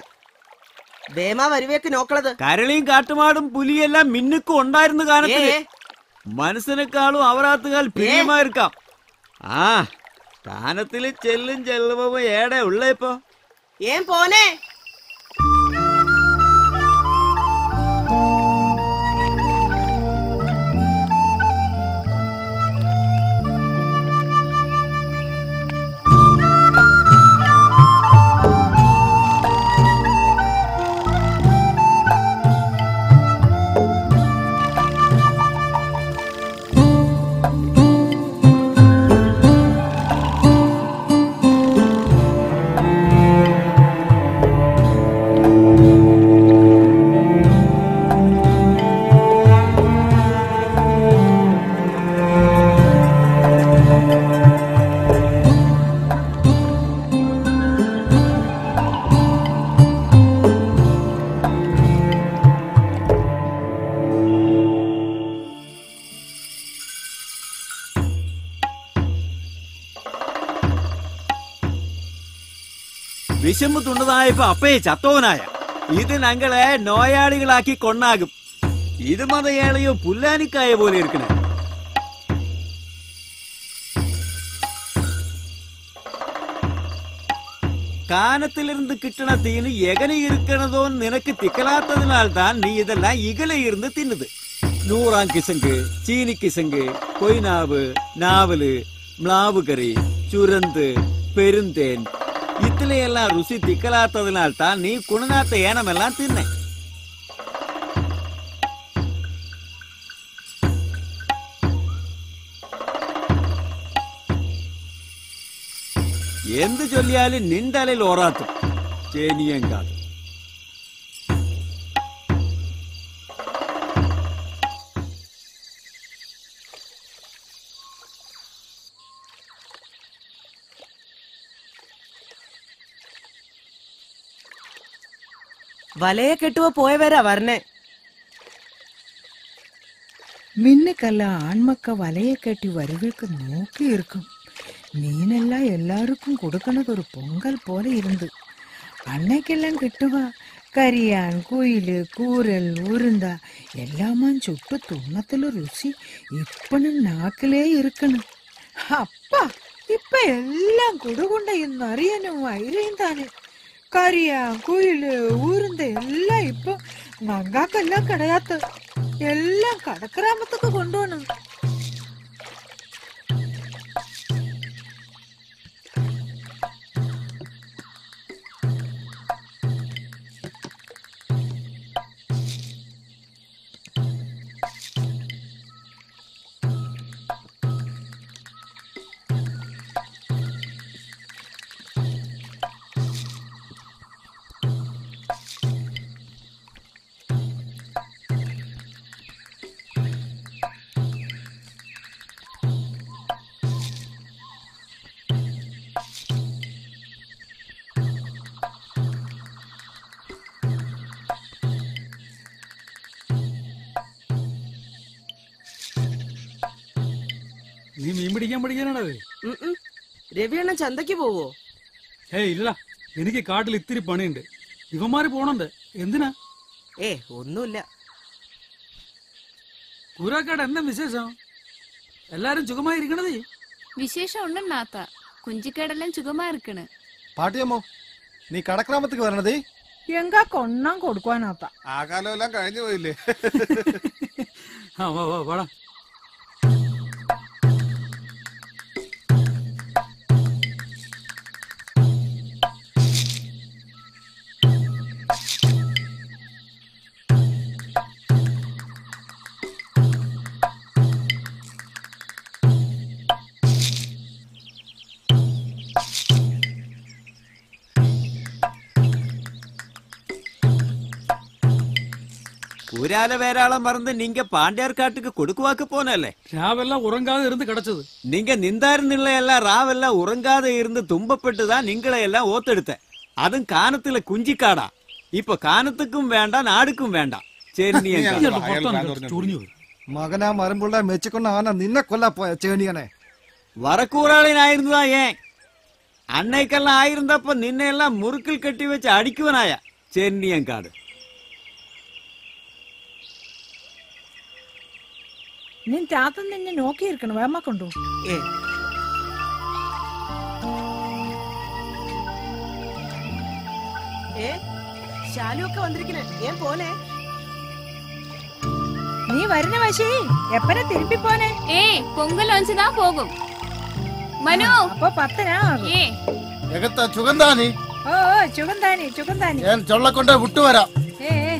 ಬೇಮ ವರಬೇಕು ನೋക്കളത് കരളിയും കാട്ടുമാടും പുലിയെല്ലാം മിന്നുക്കും ഉണ്ടായിരുന്നു കാനത്തില് ഏ? മനസ്സിനെക്കാളും അവറാത്തുകാൽ പ്രിയമായിരിക്കാം ആ കാനത്തില് ചെല്ലും ചെല്ലുമ്പോ ഏടെ ഉള്ള ഇപ്പൊ ಏನ್ ಪೋನೆ വിശമ്പ് തുണ്ടതായപ്പോ അപ്പയെ ചത്തോവനായ ഇത് ഞങ്ങളെ നോയാളികളാക്കി കൊണ്ടാകും ഇത് മതയേളയോ പുല്ലാനിക്കായ പോലെ ഇരിക്കണേ கானத்திலிருந்து கிட்டன தீனு எகனை இருக்கிறதோன்னு நினைக்கு திக்கலாத்ததினால் தான் நீ இதெல்லாம் இகல இருந்து தின்னுது நூறாம் கிசங்கு சீனி கிசங்கு கொய்னாவு நாவலு മ്ലാവ് കറി ചുരന്ത് പെരുന്തേൻ ഇതിലെയെല്ലാം രുചി തിക്കലാത്തതിനാൽ താൻ നീ കുണനാത്ത ഏനമെല്ലാം തിന്നെ എന്ത് ചൊല്ലിയാലും നിന്തലയിൽ ഓറാത്തും ചേനിയം കാതും വലയെ കെട്ടുവോ പോയവരാ വരണേ மின்னுக்கெல்லாம் ஆண்மக்க வலைய கட்டி வரவேற்க நோக்கி இருக்கும் மீனெல்லாம் எல்லாருக்கும் கொடுக்கണത് ஒரு பொங்கல் போல இருந்து அன்னைக்கெல்லாம் கிட்டுவா கரியான் குயில் கூரல் உருந்தா எல்லாமும் சுட்டு துண்ணத்துல ருசி இப்பன்னு നാക്കിലേ ഇരിക്കണം അപ്പ ഇപ്പൊ എല്ലാം കൊടുകൊണ്ട ഇന്ന് അറിയാനും വൈരയും താനെ കറിയാ കുയില് ഊരുந்த എല്ലാം ഇപ്പൊ നങ്കാക്കെല്ലാം കിടയാത്ത എല്ലാം കടക്കിരാമത്തൊക്കെ കൊണ്ടുപോകണം നീ മീൻ പിടിക്കാൻ പഠിക്കാനാണത് ഉം ഉം. രവിയണ്ണൻ ചന്തയ്ക്ക് പോവോ ഏയ് ഇല്ല എനിക്ക് കാട്ടിൽ ഇത്തിരി പണിയുണ്ട് ഇവന്മാര് പോണുണ്ട് എന്തിനാ ഏ ഒന്നുമില്ല കൂരാക്കാട് എന്താ വിശേഷം എല്ലാരും സുഖമായിരിക്കണത് விசேஷம் ஒண்ணும் நாத்தா குஞ்சிக்கடெல்லாம் சுகமா இருக்குன்னு പാട്ടിയമ്മോ നീ കടക്രാമത്തേക്ക് വരണതേ എങ്കാ കൊണ്ണാൻ കൊടുക്കുവാനാത്ത ആ കാലം എല്ലാം കഴിഞ്ഞു പോയില്ലേ ആ വാ വാ വാടാ കൂരാല വേരാളം മറന്ന് நீங்க பாண்டியார் காட்டுக்கு கொடுக்குவாக்கு போனല്ലേ രാവെല്ലാം ഉറങ്ങാതെ ഇരുന്ന് കിടച്ചത് நீங்க நிந்தாருந்துள்ள எல்லாம் ராவெல்லாம் உறங்காத இருந்து துன்பப்பட்டு தான் நீங்களை எல்லாம் ஓத்தெடுத்த அதுவும் கானத்துல குஞ்சிக்காடா இப்ப கானத்துக்கும் வேண்டாம் നാടുക്കും വേണ്ടാം ചൊറിഞ്ഞു പോയി മകനാ മരമ്പുള്ള മെച്ചിക്കൊണ്ട ആന നിന്നെ കൊല്ലാ പോയ ചേണിയനെ வரக்கூறாளினாயிருந்தா ஏன் அன்னைக்கெல்லாம் ஆயிருந்தப்ப நின்ன எல்லாம் முறுக்கில் கட்டி வச்சு அடிக்குவனாயா சென்னியங்காடு നിൻ താത്ത നിന്നെ നോക്കിയിരിക്കണം വേമ കൊണ്ടു ഏ ഏ ശാലു ഒക്കെ വന്നിരിക്കണേ ഏൻ പോനെ നീ വരുന്ന വശി എപ്പനെ തിരുപ്പി പോനെ ஏ பொங்கல் வந்துதான் போகும் മനു അപ്പൊ പത്തനാ ഏ എകത്ത ചുഗന്താനി ഓ ഓ ചുഗന്താനി ചുഗന്താനി ഞാൻ ചൊള്ളക്കൊണ്ട് വിട്ടുവരാം ഏ ഏ.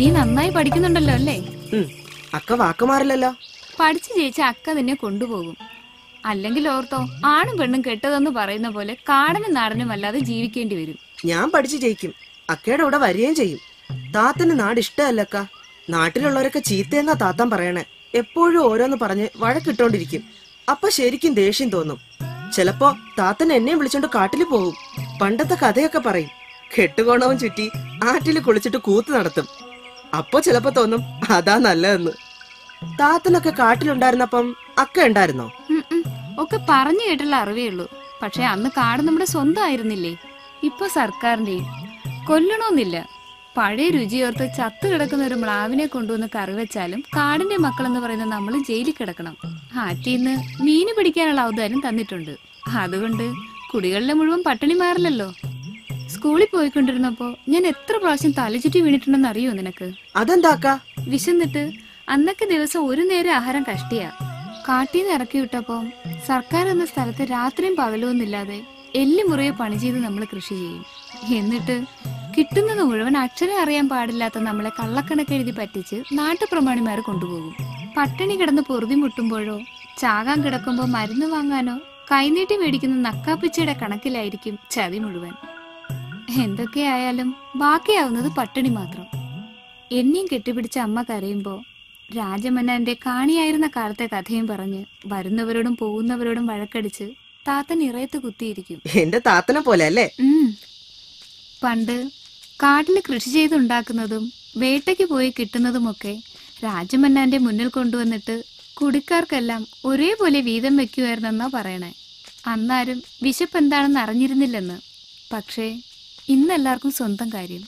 നന്നായി പഠിക്കുന്നുണ്ടല്ലോ അല്ലേ അക്ക വാക്കുമാറില്ലല്ലോ പഠിച്ചു ജയിച്ച അക്ക നിന്നെ കൊണ്ടുപോകും അല്ലെങ്കിൽ ഓർത്തോ ആണും പെണ്ണും കെട്ടതെന്ന് പറയുന്ന പോലെ കാടനും നാടനും അല്ലാതെ ജീവിക്കേണ്ടി വരും ഞാൻ പഠിച്ചു ജയിക്കും അക്കയുടെ കൂടെ വരികയും ചെയ്യും താത്തന് നാട് ഇഷ്ടമല്ലക്ക നാട്ടിലുള്ളവരൊക്കെ ചീത്തയെന്നാ താത്താൻ പറയണേ എപ്പോഴും ഓരോന്ന് പറഞ്ഞ് വഴക്കിട്ടോണ്ടിരിക്കും അപ്പൊ ശരിക്കും ദേഷ്യം തോന്നും ചിലപ്പോ താത്തൻ എന്നെ വിളിച്ചോണ്ട് കാട്ടിൽ പോകും പണ്ടത്തെ കഥയൊക്കെ പറയും കെട്ടുകോണവും ചുറ്റി ആറ്റിൽ കുളിച്ചിട്ട് കൂത്ത് നടത്തും അപ്പൊ ചിലപ്പോ തോന്നും അതാ നല്ലതെന്ന് താത്തനൊക്കെ കാട്ടിലുണ്ടായിരുന്നപ്പം അക്ക ഉണ്ടായിരുന്നോ ഉം ഉം. ഒക്കെ പറഞ്ഞു കേട്ടുള്ള അറിവേ ഉള്ളൂ പക്ഷെ അന്ന് കാട് നമ്മുടെ സ്വന്തം ആയിരുന്നില്ലേ ഇപ്പൊ സർക്കാരിന്റെയും കൊല്ലണമെന്നില്ല പഴയ രുചിയോർത്ത് ചത്തു കിടക്കുന്ന ഒരു മ്ലാവിനെ കൊണ്ടുവന്ന് കറി വെച്ചാലും കാടിന്റെ മക്കളെന്ന് പറയുന്ന നമ്മൾ ജയിലിൽ കിടക്കണം ആറ്റിന്ന് മീന് പിടിക്കാനുള്ള ഔദാര്യം തന്നിട്ടുണ്ട് അതുകൊണ്ട് കുടികളിലെ മുഴുവൻ പട്ടിണി മാറില്ലല്ലോ സ്കൂളിൽ പോയിക്കൊണ്ടിരുന്നപ്പോ ഞാൻ എത്ര പ്രാവശ്യം തലചുറ്റി വീണിട്ടുണ്ടെന്ന് അറിയോ നിനക്ക് അതെന്താക്കാ വിശന്നിട്ട് അന്നൊക്കെ ദിവസം ഒരു നേരം ആഹാരം കഷ്ടിയാ കാട്ടീന്ന് ഇറക്കി വിട്ടപ്പോ സർക്കാർ എന്ന സ്ഥലത്ത് രാത്രിയും പകലൊന്നുമില്ലാതെ എല്ലി മുറിയെ പണി ചെയ്ത് നമ്മൾ കൃഷി ചെയ്യും എന്നിട്ട് കിട്ടുന്നത് മുഴുവൻ അക്ഷരം അറിയാൻ പാടില്ലാത്ത നമ്മളെ കള്ളക്കണക്ക് എഴുതി പറ്റിച്ച് നാട്ടുപ്രമാണിമാർ കൊണ്ടുപോകും പട്ടിണി കിടന്ന് പൊറുതി മുട്ടുമ്പോഴോ ചാകാൻ കിടക്കുമ്പോ മരുന്ന് വാങ്ങാനോ കൈനീട്ടി മേടിക്കുന്ന നക്കാപ്പിച്ചയുടെ കണക്കിലായിരിക്കും ചതി മുഴുവൻ എന്തൊക്കെയായാലും ബാക്കിയാവുന്നത് പട്ടിണി മാത്രം എന്നെയും കെട്ടിപ്പിടിച്ച അമ്മ കരയുമ്പോ രാജമന്നന്റെ കാണിയായിരുന്ന കാലത്തെ കഥയും പറഞ്ഞ് വരുന്നവരോടും പോകുന്നവരോടും വഴക്കടിച്ച് താത്തൻ ഇറയത്ത് കുത്തിയിരിക്കും എന്റെ താത്തനെ പോലെ അല്ലേ ഉം. പണ്ട് കാട്ടിൽ കൃഷി ചെയ്തുണ്ടാക്കുന്നതും വേട്ടയ്ക്ക് പോയി കിട്ടുന്നതുമൊക്കെ രാജമന്നാന്റെ മുന്നിൽ കൊണ്ടുവന്നിട്ട് കുടിക്കാർക്കെല്ലാം ഒരേപോലെ വീതം വെക്കുമായിരുന്നെന്നാ പറയണേ അന്നാരും വിശപ്പ് എന്താണെന്ന് അറിഞ്ഞിരുന്നില്ലെന്ന് പക്ഷേ ഇന്നെല്ലാവർക്കും സ്വന്തം കാര്യം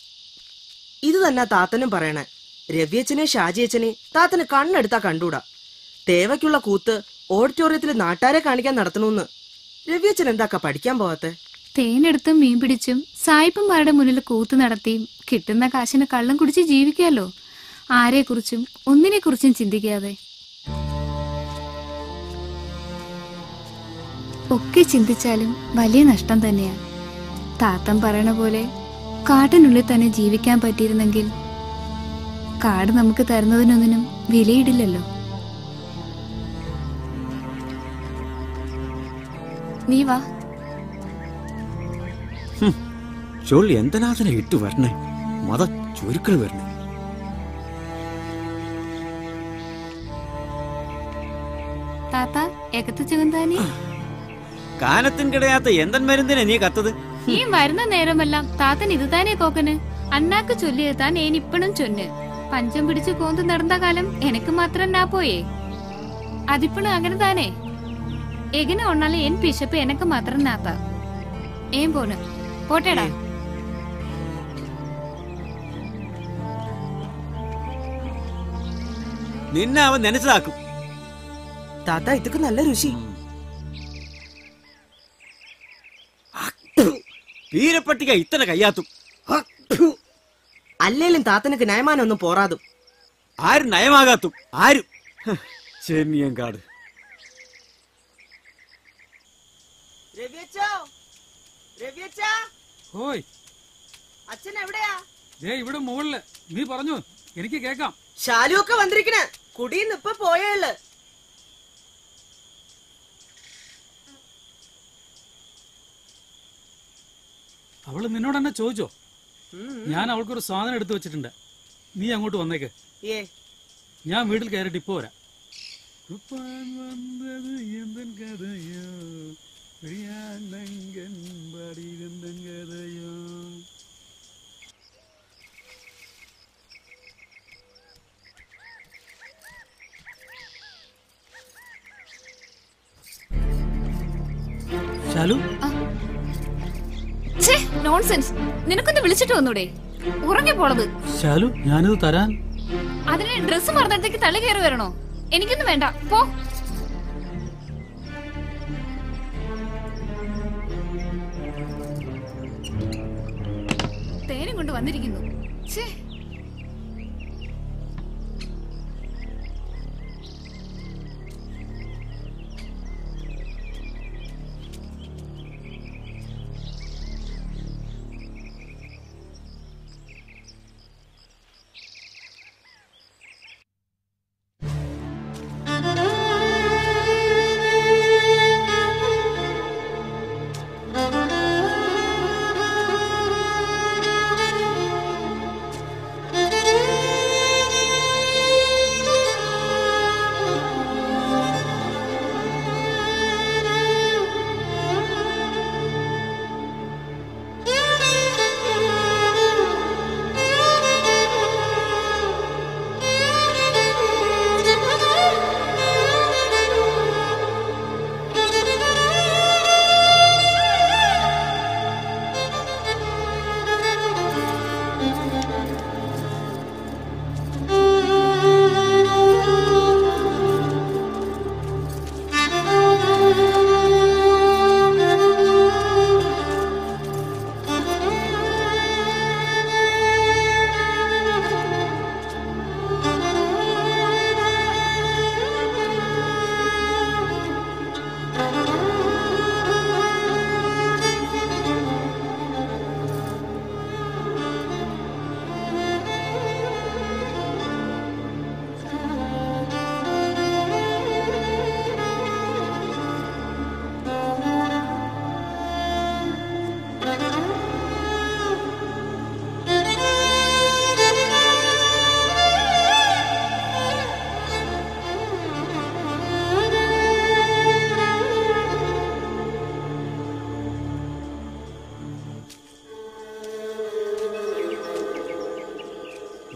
ഇത് തന്നെ താത്തനും പറയണേ രവിയച്ചനെ ഷാജിയച്ചനെ താത്തന് കണ്ണെടുത്താ കണ്ടൂടാ തേവയ്ക്കുള്ള കൂത്ത് ഓഡിറ്റോറിയത്തിൽ നാട്ടാരെ കാണിക്കാൻ നടത്തണമെന്ന് രവിയച്ചൻ എന്താക്കാ പഠിക്കാൻ പോവാത്തെ തേനെടുത്തും മീൻ പിടിച്ചും സായിപ്പന്മാരുടെ മുന്നിൽ കൂത്തു നടത്തിയും കിട്ടുന്ന കാശിന് കള്ളം കുടിച്ച് ജീവിക്കാലോ ആരെക്കുറിച്ചും ഒന്നിനെക്കുറിച്ചും ചിന്തിക്കാതെ ഒക്കെ ചിന്തിച്ചാലും വലിയ നഷ്ടം തന്നെയാ താത്തൻ പറയണ പോലെ കാട്ടിനുള്ളിൽ തന്നെ ജീവിക്കാൻ പറ്റിയിരുന്നെങ്കിൽ കാട് നമുക്ക് തരുന്നതിനൊന്നിനും വിലയിടില്ലല്ലോ നീ വാ ചൊല്ലി എന്തിനാതിനെ ഇട്ട് വരണേ മത ചുരുക്കൾ വരണേ താത്ത എകത്ത് ചുഗന്താനി കാനത്തിൻ കിടയാത്ത എന്തൻ മരുന്നിനെ നീ കത്തത് ഈ വരുന്ന നേരമെല്ലാം താത്തൻ ഇത് താനേ കോക്കന് അന്നാക്ക് ചൊല്ലിയത് താൻ ഏനിപ്പണും ചൊന്ന് പഞ്ചം പിടിച്ച് കോന്ത് നടന്ന കാലം എനക്ക് മാത്രം നാ പോയേ അതിപ്പണും അങ്ങനെ താനേ എങ്ങനെ ഒണ്ണാലും എൻ പിശപ്പ് എനക്ക് മാത്രം നാത്ത ഏം പോണ് പോട്ടേടാ നിന്നെ അവൻ നനച്ചതാക്കും താത്ത ഇതൊക്കെ നല്ല രുചി വീരപ്പട്ടിക ഇത്തനെ കയ്യാത്തും അല്ലേലും താത്തനക്ക് നയമാനം ഒന്നും പോറാതും ആരും നയമാകാത്തും ആരും ചെന്നിയങ്കാട് ഹോയ് അച്ഛൻ എവിടെയാ ദേ ഇവിടെ മുകളില് നീ പറഞ്ഞു എനിക്ക് കേക്കാം ശാലു ഒക്കെ വന്നിരിക്കണേ കുടിയിന്ന് ഇപ്പൊ പോയേള് അവള് നിന്നോട് എന്നെ ചോദിച്ചോ ഞാൻ അവൾക്കൊരു സാധനം എടുത്തു വെച്ചിട്ടുണ്ട് നീ അങ്ങോട്ട് വന്നേക്ക് ഏ ഞാൻ വീട്ടിൽ കയറിയിട്ട് ഇപ്പൊ വരാം കുപ്പാൻ വന്നത് എന്തൻ കഥയോ പ്രിയാനങ്കൻ പാടിയിരുന്നൻ കഥയോ ശാലു ഛേ നോൺസെൻസ് നിനക്കൊന്ന് വിളിച്ചിട്ട് വന്നൂടെ ഉറങ്ങി പോളത് ശാലു ഞാനിത് തരാൻ അതിന് ഡ്രസ്സ് മറന്നിടത്തേക്ക് തള്ളി കയറി വരണോ എനിക്കൊന്നും വേണ്ട പോ തേനും കൊണ്ട് വന്നിരിക്കുന്നു ഛേ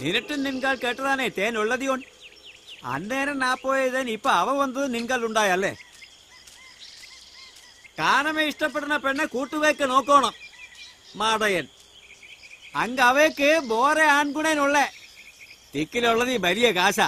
നിരട്ടും നിൻകാൽ കേട്ടതാനേ തേൻ ഉള്ളതിയോൺ അന്നേരം നാ പോയതേൻ ഇപ്പൊ അവ വന്നത് നിൻകാൽ ഉണ്ടായല്ലേ കാനമേ ഇഷ്ടപ്പെടുന്ന പെണ്ണെ കൂട്ടുവേക്ക് നോക്കോണം മാടയൻ അങ്ക അവയ്ക്ക് ബോറെ ആൺകുണേനുള്ളേ തിക്കിലുള്ളത് ഈ വലിയ കാശ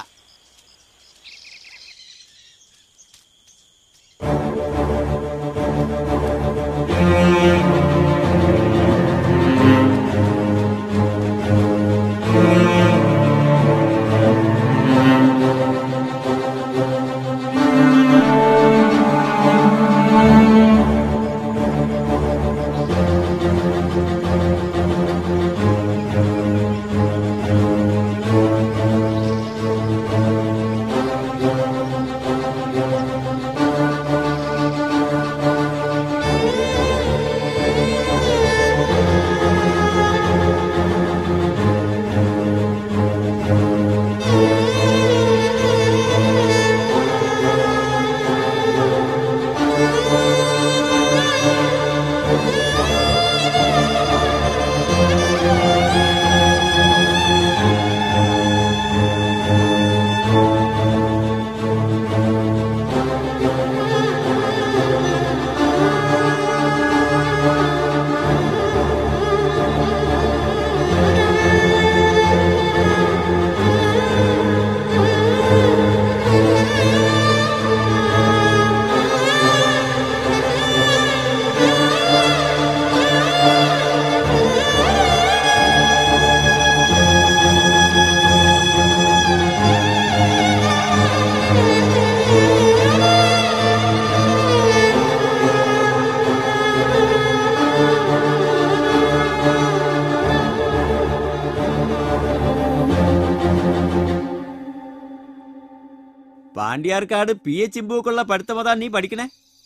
പാണ്ഡ്യാർക്കാട് പി എച്ച് ചിമ്പുക്കുള്ള പഠിത്തമതാ നീ പഠിക്കണേ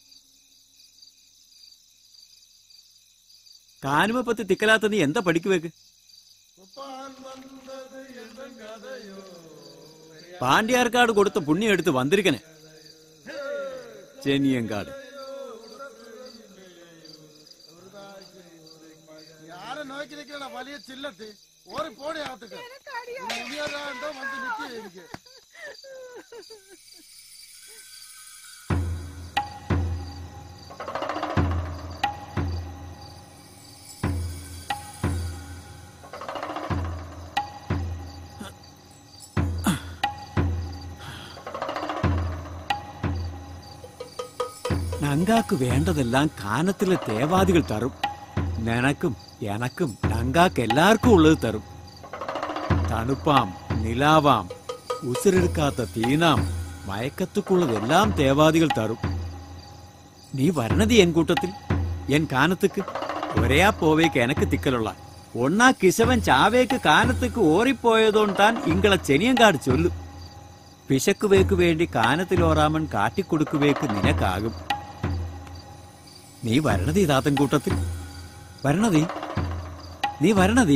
കാനുമ പത്തി തിക്കലാത്ത നീ എന്താ പഠിക്കുവേക്ക് പാണ്ഡ്യാർക്കാട് കൊടുത്ത പുണ്യം എടുത്ത് വന്നിരിക്കണേ ചെനിയങ്കാട് யாரை நோக்கி நிக்கிறா வலிய சில்லத்து ஒரு போடி ஆத்துக்கு முடியாதோ வந்து நிக்க எனக்கு നങ്കാക്ക് വേണ്ടതെല്ലാം കാനത്തിലെ തേവാദികൾ തരും നിനക്കും എനക്കും നങ്കാക്ക് എല്ലാവർക്കും ഉള്ളത് തരും തണുപ്പാം നിലാവാം ഉസിരെടുക്കാത്ത തീനാം മയക്കത്തുക്കുള്ളതെല്ലാം തേവാദികൾ തരും നീ വരണത് എൻ കൂട്ടത്തിൽ എൻ കാനത്തുക്ക് ഒരേയാ പോവേക്ക് എനക്ക് തിക്കലുള്ള ഒന്നാ കിശവൻ ചാവേക്ക് കാനത്തുക്ക് ഓറിപ്പോയതോണ്ടാൻ ഇങ്ങളെ ചെനിയങ്കാട് ചൊല്ലു പിശക്കുവേക്ക് വേണ്ടി കാനത്തിലോറാമൻ കാട്ടിക്കൊടുക്കുവേക്ക് നിനക്കാകും നീ വരണതീ താത്തൻ കൂട്ടത്തിൽ വരണതീ നീ വരണതീ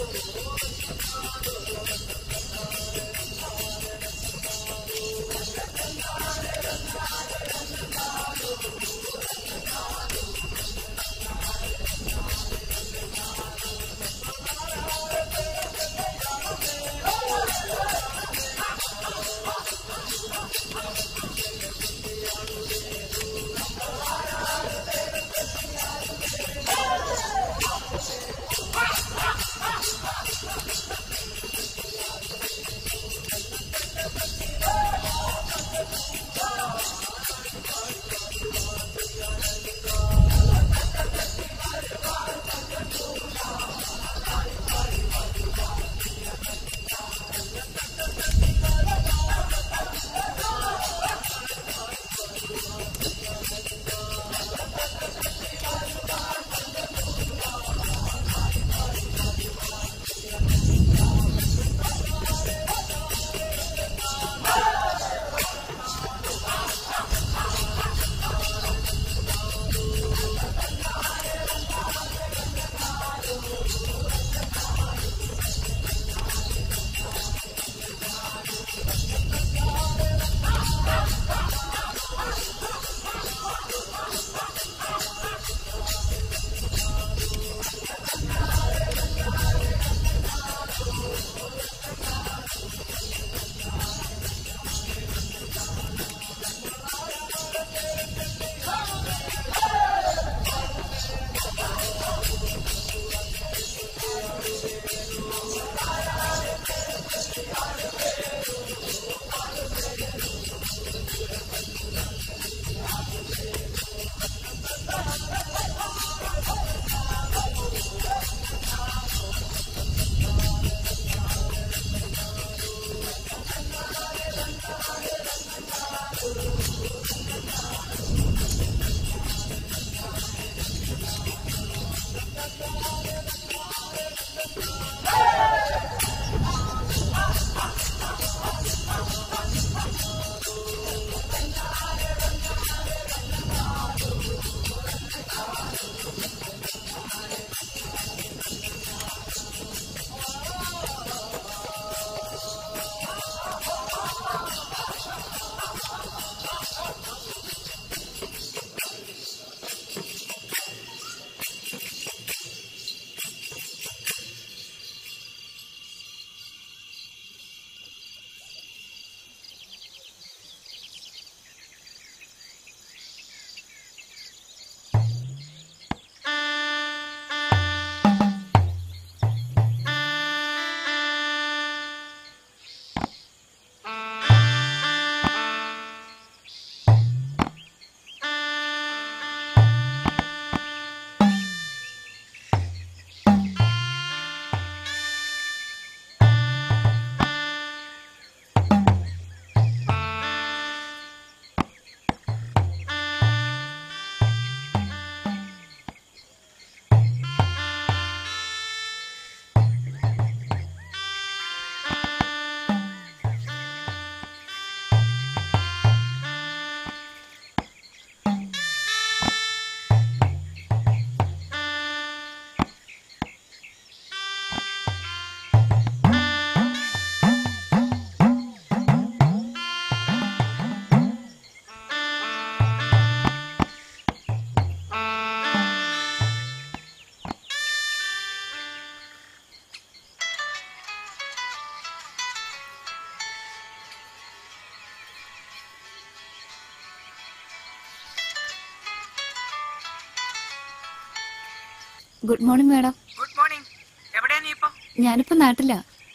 good morning madam good morning എവിടെയാ നീ ഇപ്പൊ ഞാനിപ്പോ നാട്ടിലാ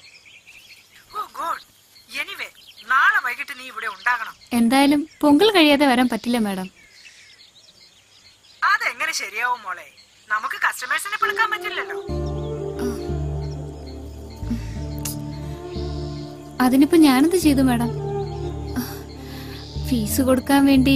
ഓ ഗുഡ് എനിവേ നാളെ വൈകിട്ട് നീ ഇവിടെ ഉണ്ടാകണം എന്തായാലും പൊങ്കൽ കഴിയാതെ വരാൻ പറ്റില്ല മാഡം അതെങ്ങനെ ശരിയാവും മോളെ നമുക്ക് കസ്റ്റമേഴ്സിനെ പിടിക്കാൻ പറ്റില്ലല്ലോ അതിനിപ്പോ ഞാനെന്ത് ചെയ്തു മാഡം ഫീസ് കൊടുക്കാൻ വേണ്ടി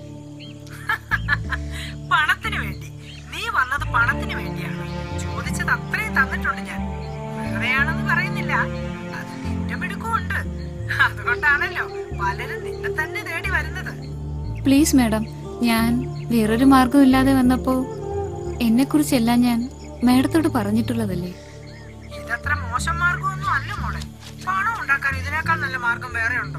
പണത്തിന് വേണ്ടി നീ വന്നത് പണത്തിന് വേണ്ടിയാണ് ചോദിച്ചത് അത്രയും തന്നിട്ടുണ്ട് ഞാൻ വെറുതെയാണെന്ന് പറയുന്നില്ല അത് നിന്റെ മിടുക്കുമുണ്ട് അതുകൊണ്ടാണല്ലോ പലരും നിന്നെ തന്നെ തേടി വരുന്നത് പ്ലീസ് മാഡം ഞാൻ വേറൊരു മാർഗമില്ലാതെ വന്നപ്പോ എന്നെ കുറിച്ചെല്ലാം ഞാൻ മാഡത്തോട് പറഞ്ഞിട്ടുള്ളതല്ലേ ഇതത്ര മോശം മാർഗമൊന്നും അല്ല മോളെ പണം ഉണ്ടാക്കാൻ ഇതിനേക്കാൾ നല്ല മാർഗം വേറെ ഉണ്ടോ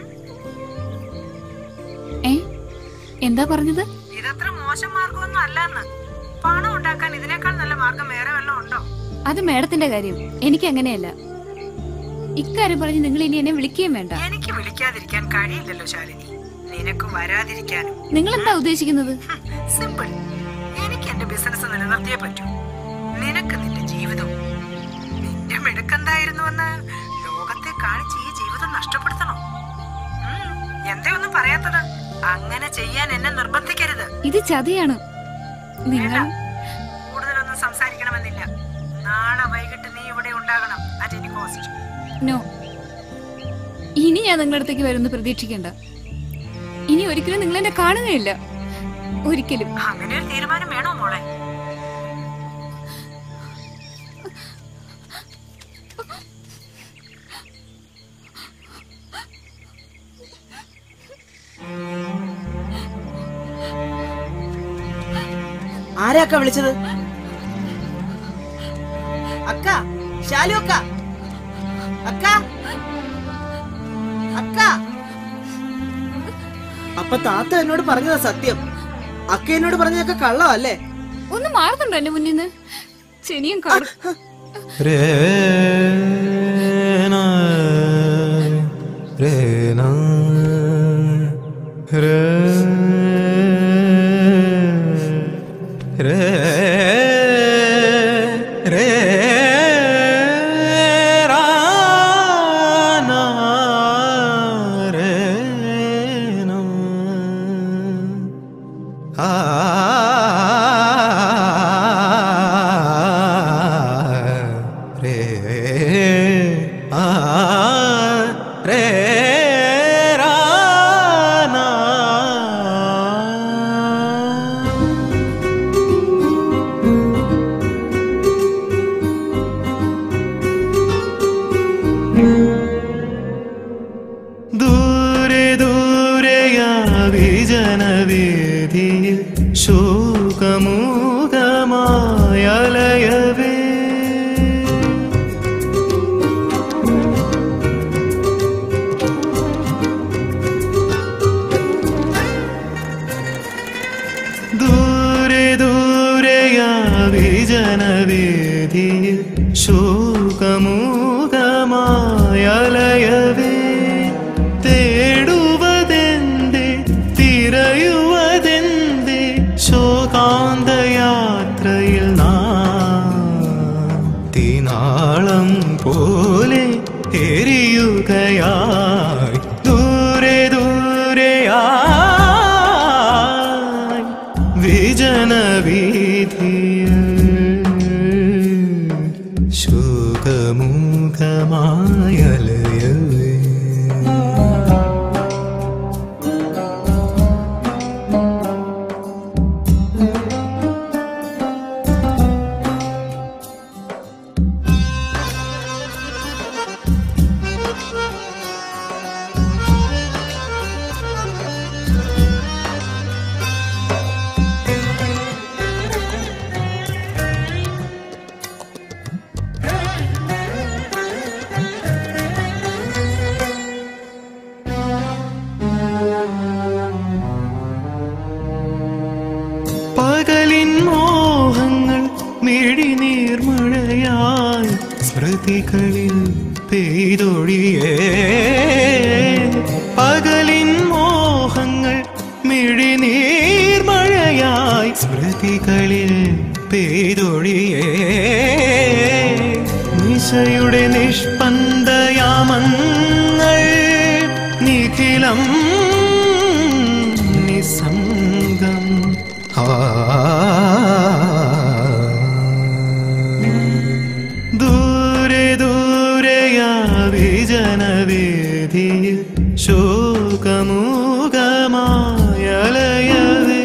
ഏ എന്താ പറഞ്ഞത് ഇതത്ര മോശം മാർഗമൊന്നും അല്ലെന്ന് പണം ഉണ്ടാക്കാൻ ഇതിനേക്കാൾ നല്ല മാർഗം വേറെ വല്ലതും ഉണ്ടോ അത് മേഡത്തിന്റെ കാര്യം എനിക്ക് അങ്ങനെയല്ല ഇക്കാര്യം പറഞ്ഞ് നിങ്ങൾ ഇനി എന്നെ വിളിക്കുകയും വേണ്ട എനിക്ക് വിളിക്കാതിരിക്കാൻ കഴിയില്ലല്ലോ ശാലിനി നിനക്ക് വരാതിരിക്കാനും നിങ്ങൾ എന്താ ഉദ്ദേശിക്കുന്നത് സിമ്പിൾ എനിക്ക് എന്റെ ബിസിനസ് നിലനിർത്തിയേ പറ്റൂ നിനക്ക് നിന്റെ ജീവിതവും നിന്റെ മിടുക്കെന്തായിരുന്നുവെന്ന് ലോകത്തെ കാണിച്ച് ഈ ജീവിതം നഷ്ടപ്പെടുത്തണോ ഉം, എന്തേ ഒന്നും പറയാത്തത് അങ്ങനെ ചെയ്യാൻ എന്നെ നിർബന്ധിക്കരുത് ഇത് ചതിയാണ് നിങ്ങൾ കൂടുതലൊന്നും സംസാരിക്കണമെന്നില്ല നാളെ വൈകിട്ട് നീ ഇവിടെ ഉണ്ടാകണം അറ്റ് എനി കോസ്റ്റ് നോ ഇനി ഞാൻ നിങ്ങളുടെ അടുത്തേക്ക് വരുമെന്ന് പ്രതീക്ഷിക്കണ്ട ഇനി ഒരിക്കലും നിങ്ങൾ എന്നെ കാണുകയില്ല ഒരിക്കലും അങ്ങനെ ഒരു തീരുമാനം വേണോ മോളെ ആരാക്ക വിളിച്ചത് അക്ക ശാലു അക്ക അക്ക അക്ക അപ്പൊ താത്ത എന്നോട് പറഞ്ഞതാ സത്യം അക്ക എന്നോട് പറഞ്ഞതൊക്കെ കള്ളമല്ലേ ഒന്ന് മാറുന്നുണ്ടോ എന്റെ മുന്നിൽ നിന്ന് ശനിയും കാറും രേന രേന രേ രേ രേ റാന രേന ആ രേ ആ രേ റാന ദൂരെ ദൂരെയാ വിജനവേദിയിൽ ശോകമൂകമായലയവേ ദൂരെ ദൂരെയാ വിജനവേദിയിൽ ശോകമൂകമായലയവേ തേടുവതെന്തേ തിരയുവതെന്തേ ശോകാന്തയാത്രയിൽ നാം തീനാളം പോലെ എരിയുകയായി ദൂരെ ദൂരെയായി വിജനവീതിയിൽ ശോകമുഖമായലയവേ പകലിൻ മോഹങ്ങൾ മിഴിനീർമഴയായി സ്മൃതികളിൽ പെയ്തൊഴിയേ പകലിൻ മോഹങ്ങൾ മിഴിനീർമഴയായി സ്മൃതികളിൽ പെയ്തൊഴിയേ നിശയുടെ നിഷ്പന്ദയാമങ്ങൾ നിഖിലം നിസംഗം ആ ദൂരെ ദൂരെയാ വിജനവേദിയിൽ ശോകമൂകമായലയവേ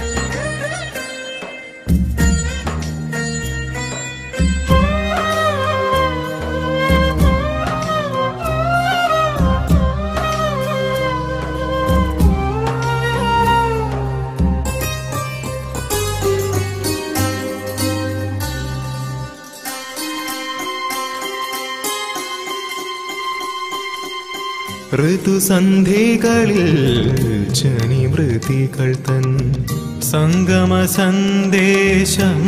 ആ ഋതുസന്ധികളിൽ ജനിമൃതികൾ തൻ സംഗമ സന്ദേശം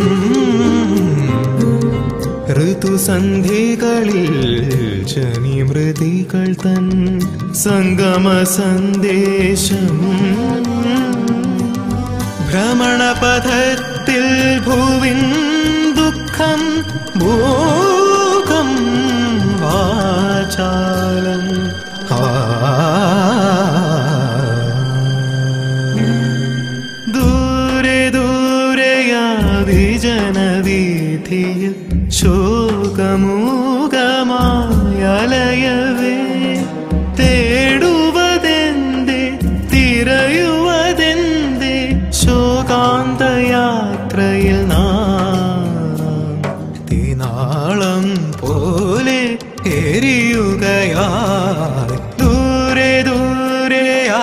ഋതുസന്ധികളിൽ ജനിമൃതികൾ തൻ സംഗമ സന്ദേശം ഭ്രമണപഥത്തിൽ ഭൂവിൻ ദുഃഖം ഭൂകം വാചാലം ദൂരെ ദൂരെയാവിജനവീഥിയിൽ ശോകമൂകമായലയവേ തേടുവതെന്തേ തിരയുവതെന്തേ ശോകാന്തയാത്രയിൽ നാം തീനാളം പോലെ എരിയുകയായി ദൂരെ ദൂരെയാ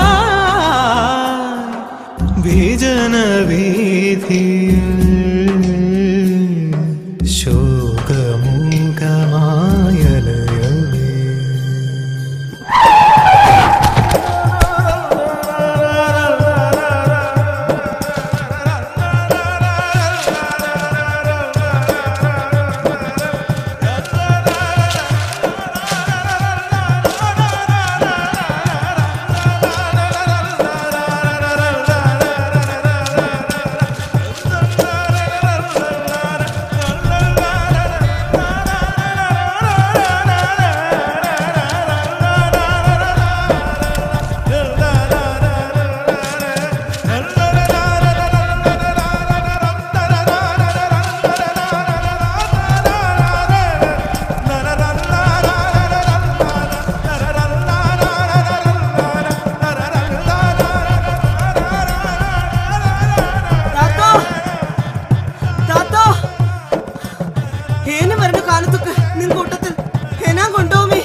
വിജനവീഥിയിൽ ശോകമൂകമായലയവേ താത്തോ താത്തോ ഏന വരണ കാലത്തൊക്കെ നിൻ കൂട്ടത്തിൽ ഏനാ കൊണ്ടോമേ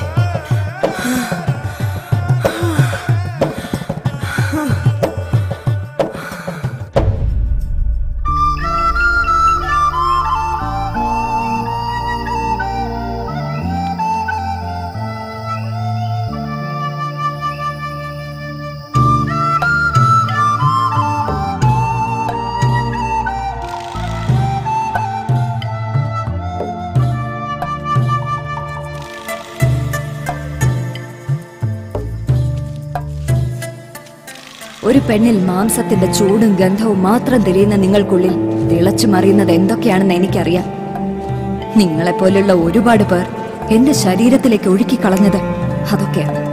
ഒരു പെണ്ണിൽ മാംസത്തിന്റെ ചൂടും ഗന്ധവും മാത്രം തെളിയുന്ന നിങ്ങൾക്കുള്ളിൽ തിളച്ചു മറിയുന്നത് എന്തൊക്കെയാണെന്ന് എനിക്കറിയാം നിങ്ങളെപ്പോലുള്ള ഒരുപാട് പേർ എന്റെ ശരീരത്തിലേക്ക് ഒഴുക്കി കളഞ്ഞത് അതൊക്കെയാണ്